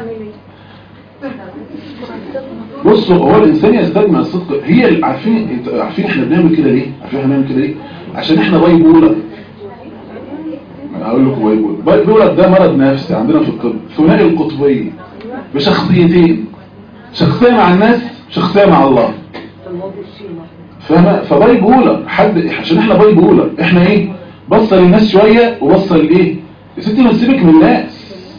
بصوا هو الانسان يستجمع الصدق هي عارفين عارفين احنا بنعمل كده ليه عارفين احنا بنعمل كده ليه عشان احنا بايبولر هقول لكم بايبولر بايبولر ده مرض نفسي عندنا في الطب ثنائي القطبيه بشخصيتين شخصيه مع الناس شخصيه مع الله فاهمه فبايبولر حد عشان احنا بايبولر احنا ايه بصل الناس شويه وبصل الايه يا ستي ما تسيبك من الناس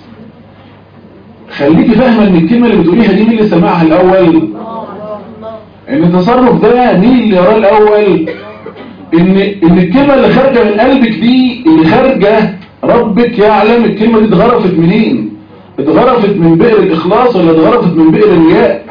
خليكي فاهمه ان الكلمه اللي بتقوليها دي مين اللي سمعها الاول ان التصرف ده مين اللي يراه الاول ان ان الكلمه اللي خارجه من قلبك دي اللي خارجه ربك يعلم الكلمه دي اتغرفت منين اتغرفت من بئر الاخلاص ولا اتغرفت من بئر الرياء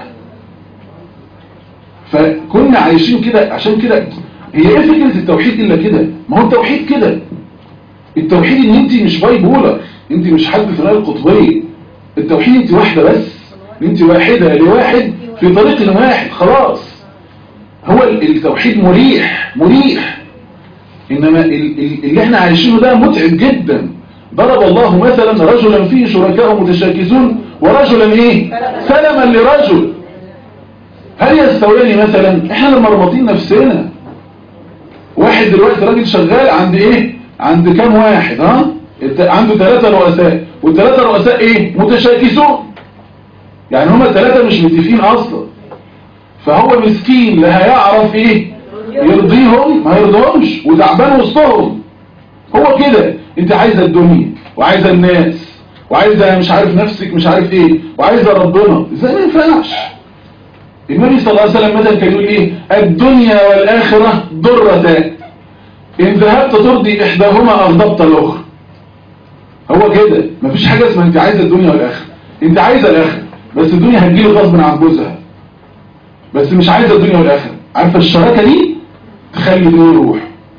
فكنا عايشين كده عشان كده هي ايه فكره التوحيد الا كده ما هو التوحيد كده التوحيد ان انت مش باي بولر انت مش حد ثنائي القطبيه التوحيد انت واحدة بس انت واحدة لواحد في طريق واحد خلاص هو التوحيد مريح مريح انما اللي احنا عايشينه ده متعب جدا ضرب الله مثلا رجلا فيه شركاء متشاكسون ورجلا ايه سلما لرجل هل يستويان مثلا احنا لما ربطين نفسنا واحد دلوقتي راجل شغال عند ايه عند كام واحد ها عنده ثلاثة رؤساء والثلاثة رؤساء ايه متشاكسون يعني هما الثلاثة مش متفقين اصلا فهو مسكين لا هيعرف ايه يرضيهم ما يرضيهمش وتعبان وسطهم هو كده انت عايزه الدنيا وعايزه الناس وعايزه مش عارف نفسك مش عارف ايه وعايزه ربنا ازاي ما ينفعش النبي صلى الله عليه وسلم مثلا كان يقول ايه الدنيا والاخره ضرتان ان ذهبت ترضي احداهما اغضبت الاخرى هو كده مفيش حاجه اسمها انت عايزه الدنيا والاخره انت عايزه الاخره بس الدنيا هتجيلك غصب عن جوزها بس مش عايزه الدنيا والاخره عارفه الشراكه دي تخلي الدنيا يروح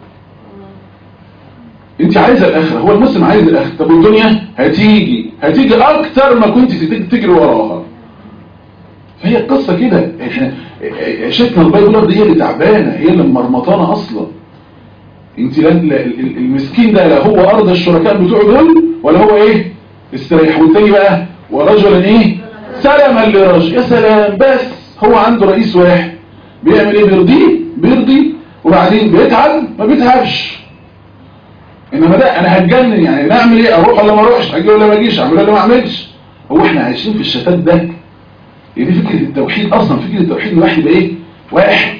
انت عايزه الاخره هو المسلم عايز الاخره طب والدنيا هتيجي هتيجي اكتر ما كنت تت- تجري وراها فهي القصه كده احنا عيشتنا البيضاء دي هي اللي تعبانه هي اللي مرمطانه اصلا انت لا لا- ال- المسكين ده لا هو ارض الشركاء بتوعه دول ولا هو ايه استريح والتاني بقى ورجلا ايه سلما لرجل يا سلام بس هو عنده رئيس واحد بيعمل ايه بيرضيه بيرضي وبعدين بيتعب ما بيتعبش انما ده انا هتجنن يعني نعمل ايه اروح ولا ما اروحش اجي ولا ما اجيش اعمل ولا ما اعملش هو احنا عايشين في الشتات ده هي دي فكره التوحيد اصلا فكره التوحيد ان الواحد يبقى ايه واحد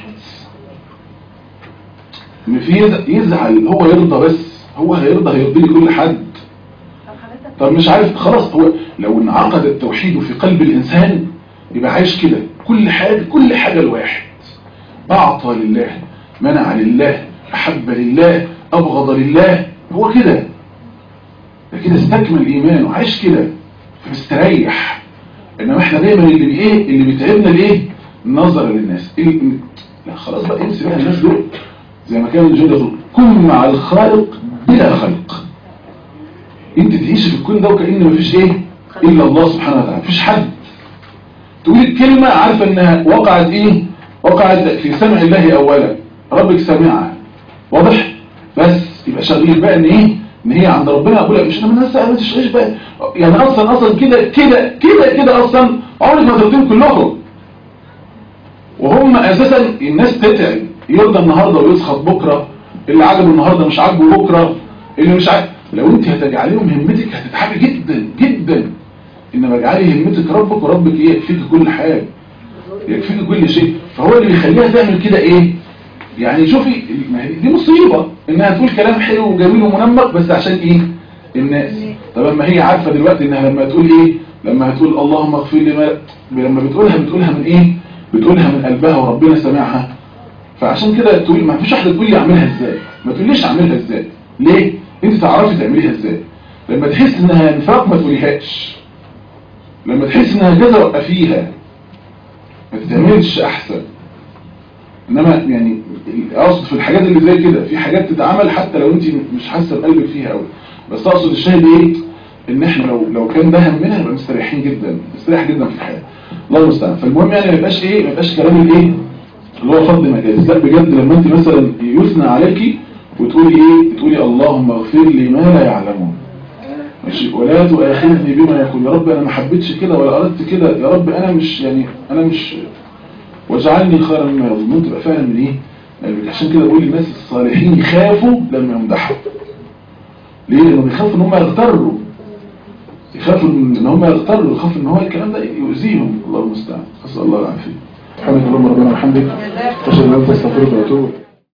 ان في يز- يزعل هو يرضى بس هو هيرضى هيرضي لي كل حد طب حضرتك طب مش عارف خلاص هو لو انعقد التوحيد في قلب الإنسان يبقى عايش كده كل حاجة كل حاجة الواحد أعطى لله منع لله أحب لله أبغض لله هو كده ده كده استكمل إيمانه عايش كده فمستريح إنما إحنا دايما اللي بإيه اللي بيتعبنا لإيه نظرا للناس إيه لا خلاص بقى امسي بقى الناس دول زي ما كان الجودة يقول كن مع الخالق بلا خلق انت تعيش في الكون ده وكأن مفيش ايه الا الله سبحانه وتعالى مفيش حد تقول الكلمة عارفة انها وقعت ايه وقعت في سمع الله اولا ربك سمعها واضح بس يبقى شغيل بقى ان ايه ان هي عند ربنا اقول لك مش انا من الناس ما تشغلش بقى يعني اصلا اصلا كده كده كده كده اصلا عمرك ما ترضيهم كلهم وهم اساسا الناس تتعب يرضى النهارده ويسخط بكره اللي عجبه النهارده مش عاجبه بكره اللي مش عاجبه لو انت هتجعليهم همتك هتتعبي جدا جدا انما اجعلي همتك ربك وربك ايه يكفيك كل حاجه يكفيك كل شيء فهو اللي بيخليها تعمل كده ايه يعني شوفي ما هي دي مصيبه انها تقول كلام حلو وجميل ومنمق بس عشان ايه الناس طب اما هي عارفه دلوقتي انها لما تقول ايه لما هتقول اللهم اغفر لي ما لما بتقولها بتقولها من ايه بتقولها من قلبها وربنا سمعها فعشان كده تقول ما فيش واحده تقول لي اعملها ازاي ما تقوليش اعملها ازاي ليه انت تعرفي تعمليها ازاي لما تحس انها انفاق ما تقوليهاش لما تحس انها كذا وقفيها ما تتعملش احسن انما يعني اقصد في الحاجات اللي زي كده في حاجات تتعمل حتى لو انت مش حاسه بقلبك فيها قوي بس اقصد الشاهد ايه ان احنا لو لو كان ده همنا نبقى مستريحين جدا مستريح جدا في الحياه الله المستعان فالمهم يعني ما يبقاش ايه ما يبقاش كلام الايه اللي هو فضل مجاز لا بجد لما انت مثلا يثنى عليكي وتقولي ايه تقولي اللهم اغفر لي ما لا يعلمون ماشي ولا تؤاخذني بما يقول يا رب انا ما حبيتش كده ولا اردت كده يا رب انا مش يعني انا مش واجعلني خيرا مما يظنون تبقى فعلا من ايه قلبك. عشان كده بقول للناس الصالحين يخافوا لما يمدحوا ليه لانهم بيخافوا ان هم يغتروا يخافوا ان هم يغتروا يخافوا ان هو الكلام ده يؤذيهم الله المستعان اسال الله العافيه سبحانك اللهم ربنا وبحمدك اشهد ان لا اله الا انت استغفرك واتوب إليك.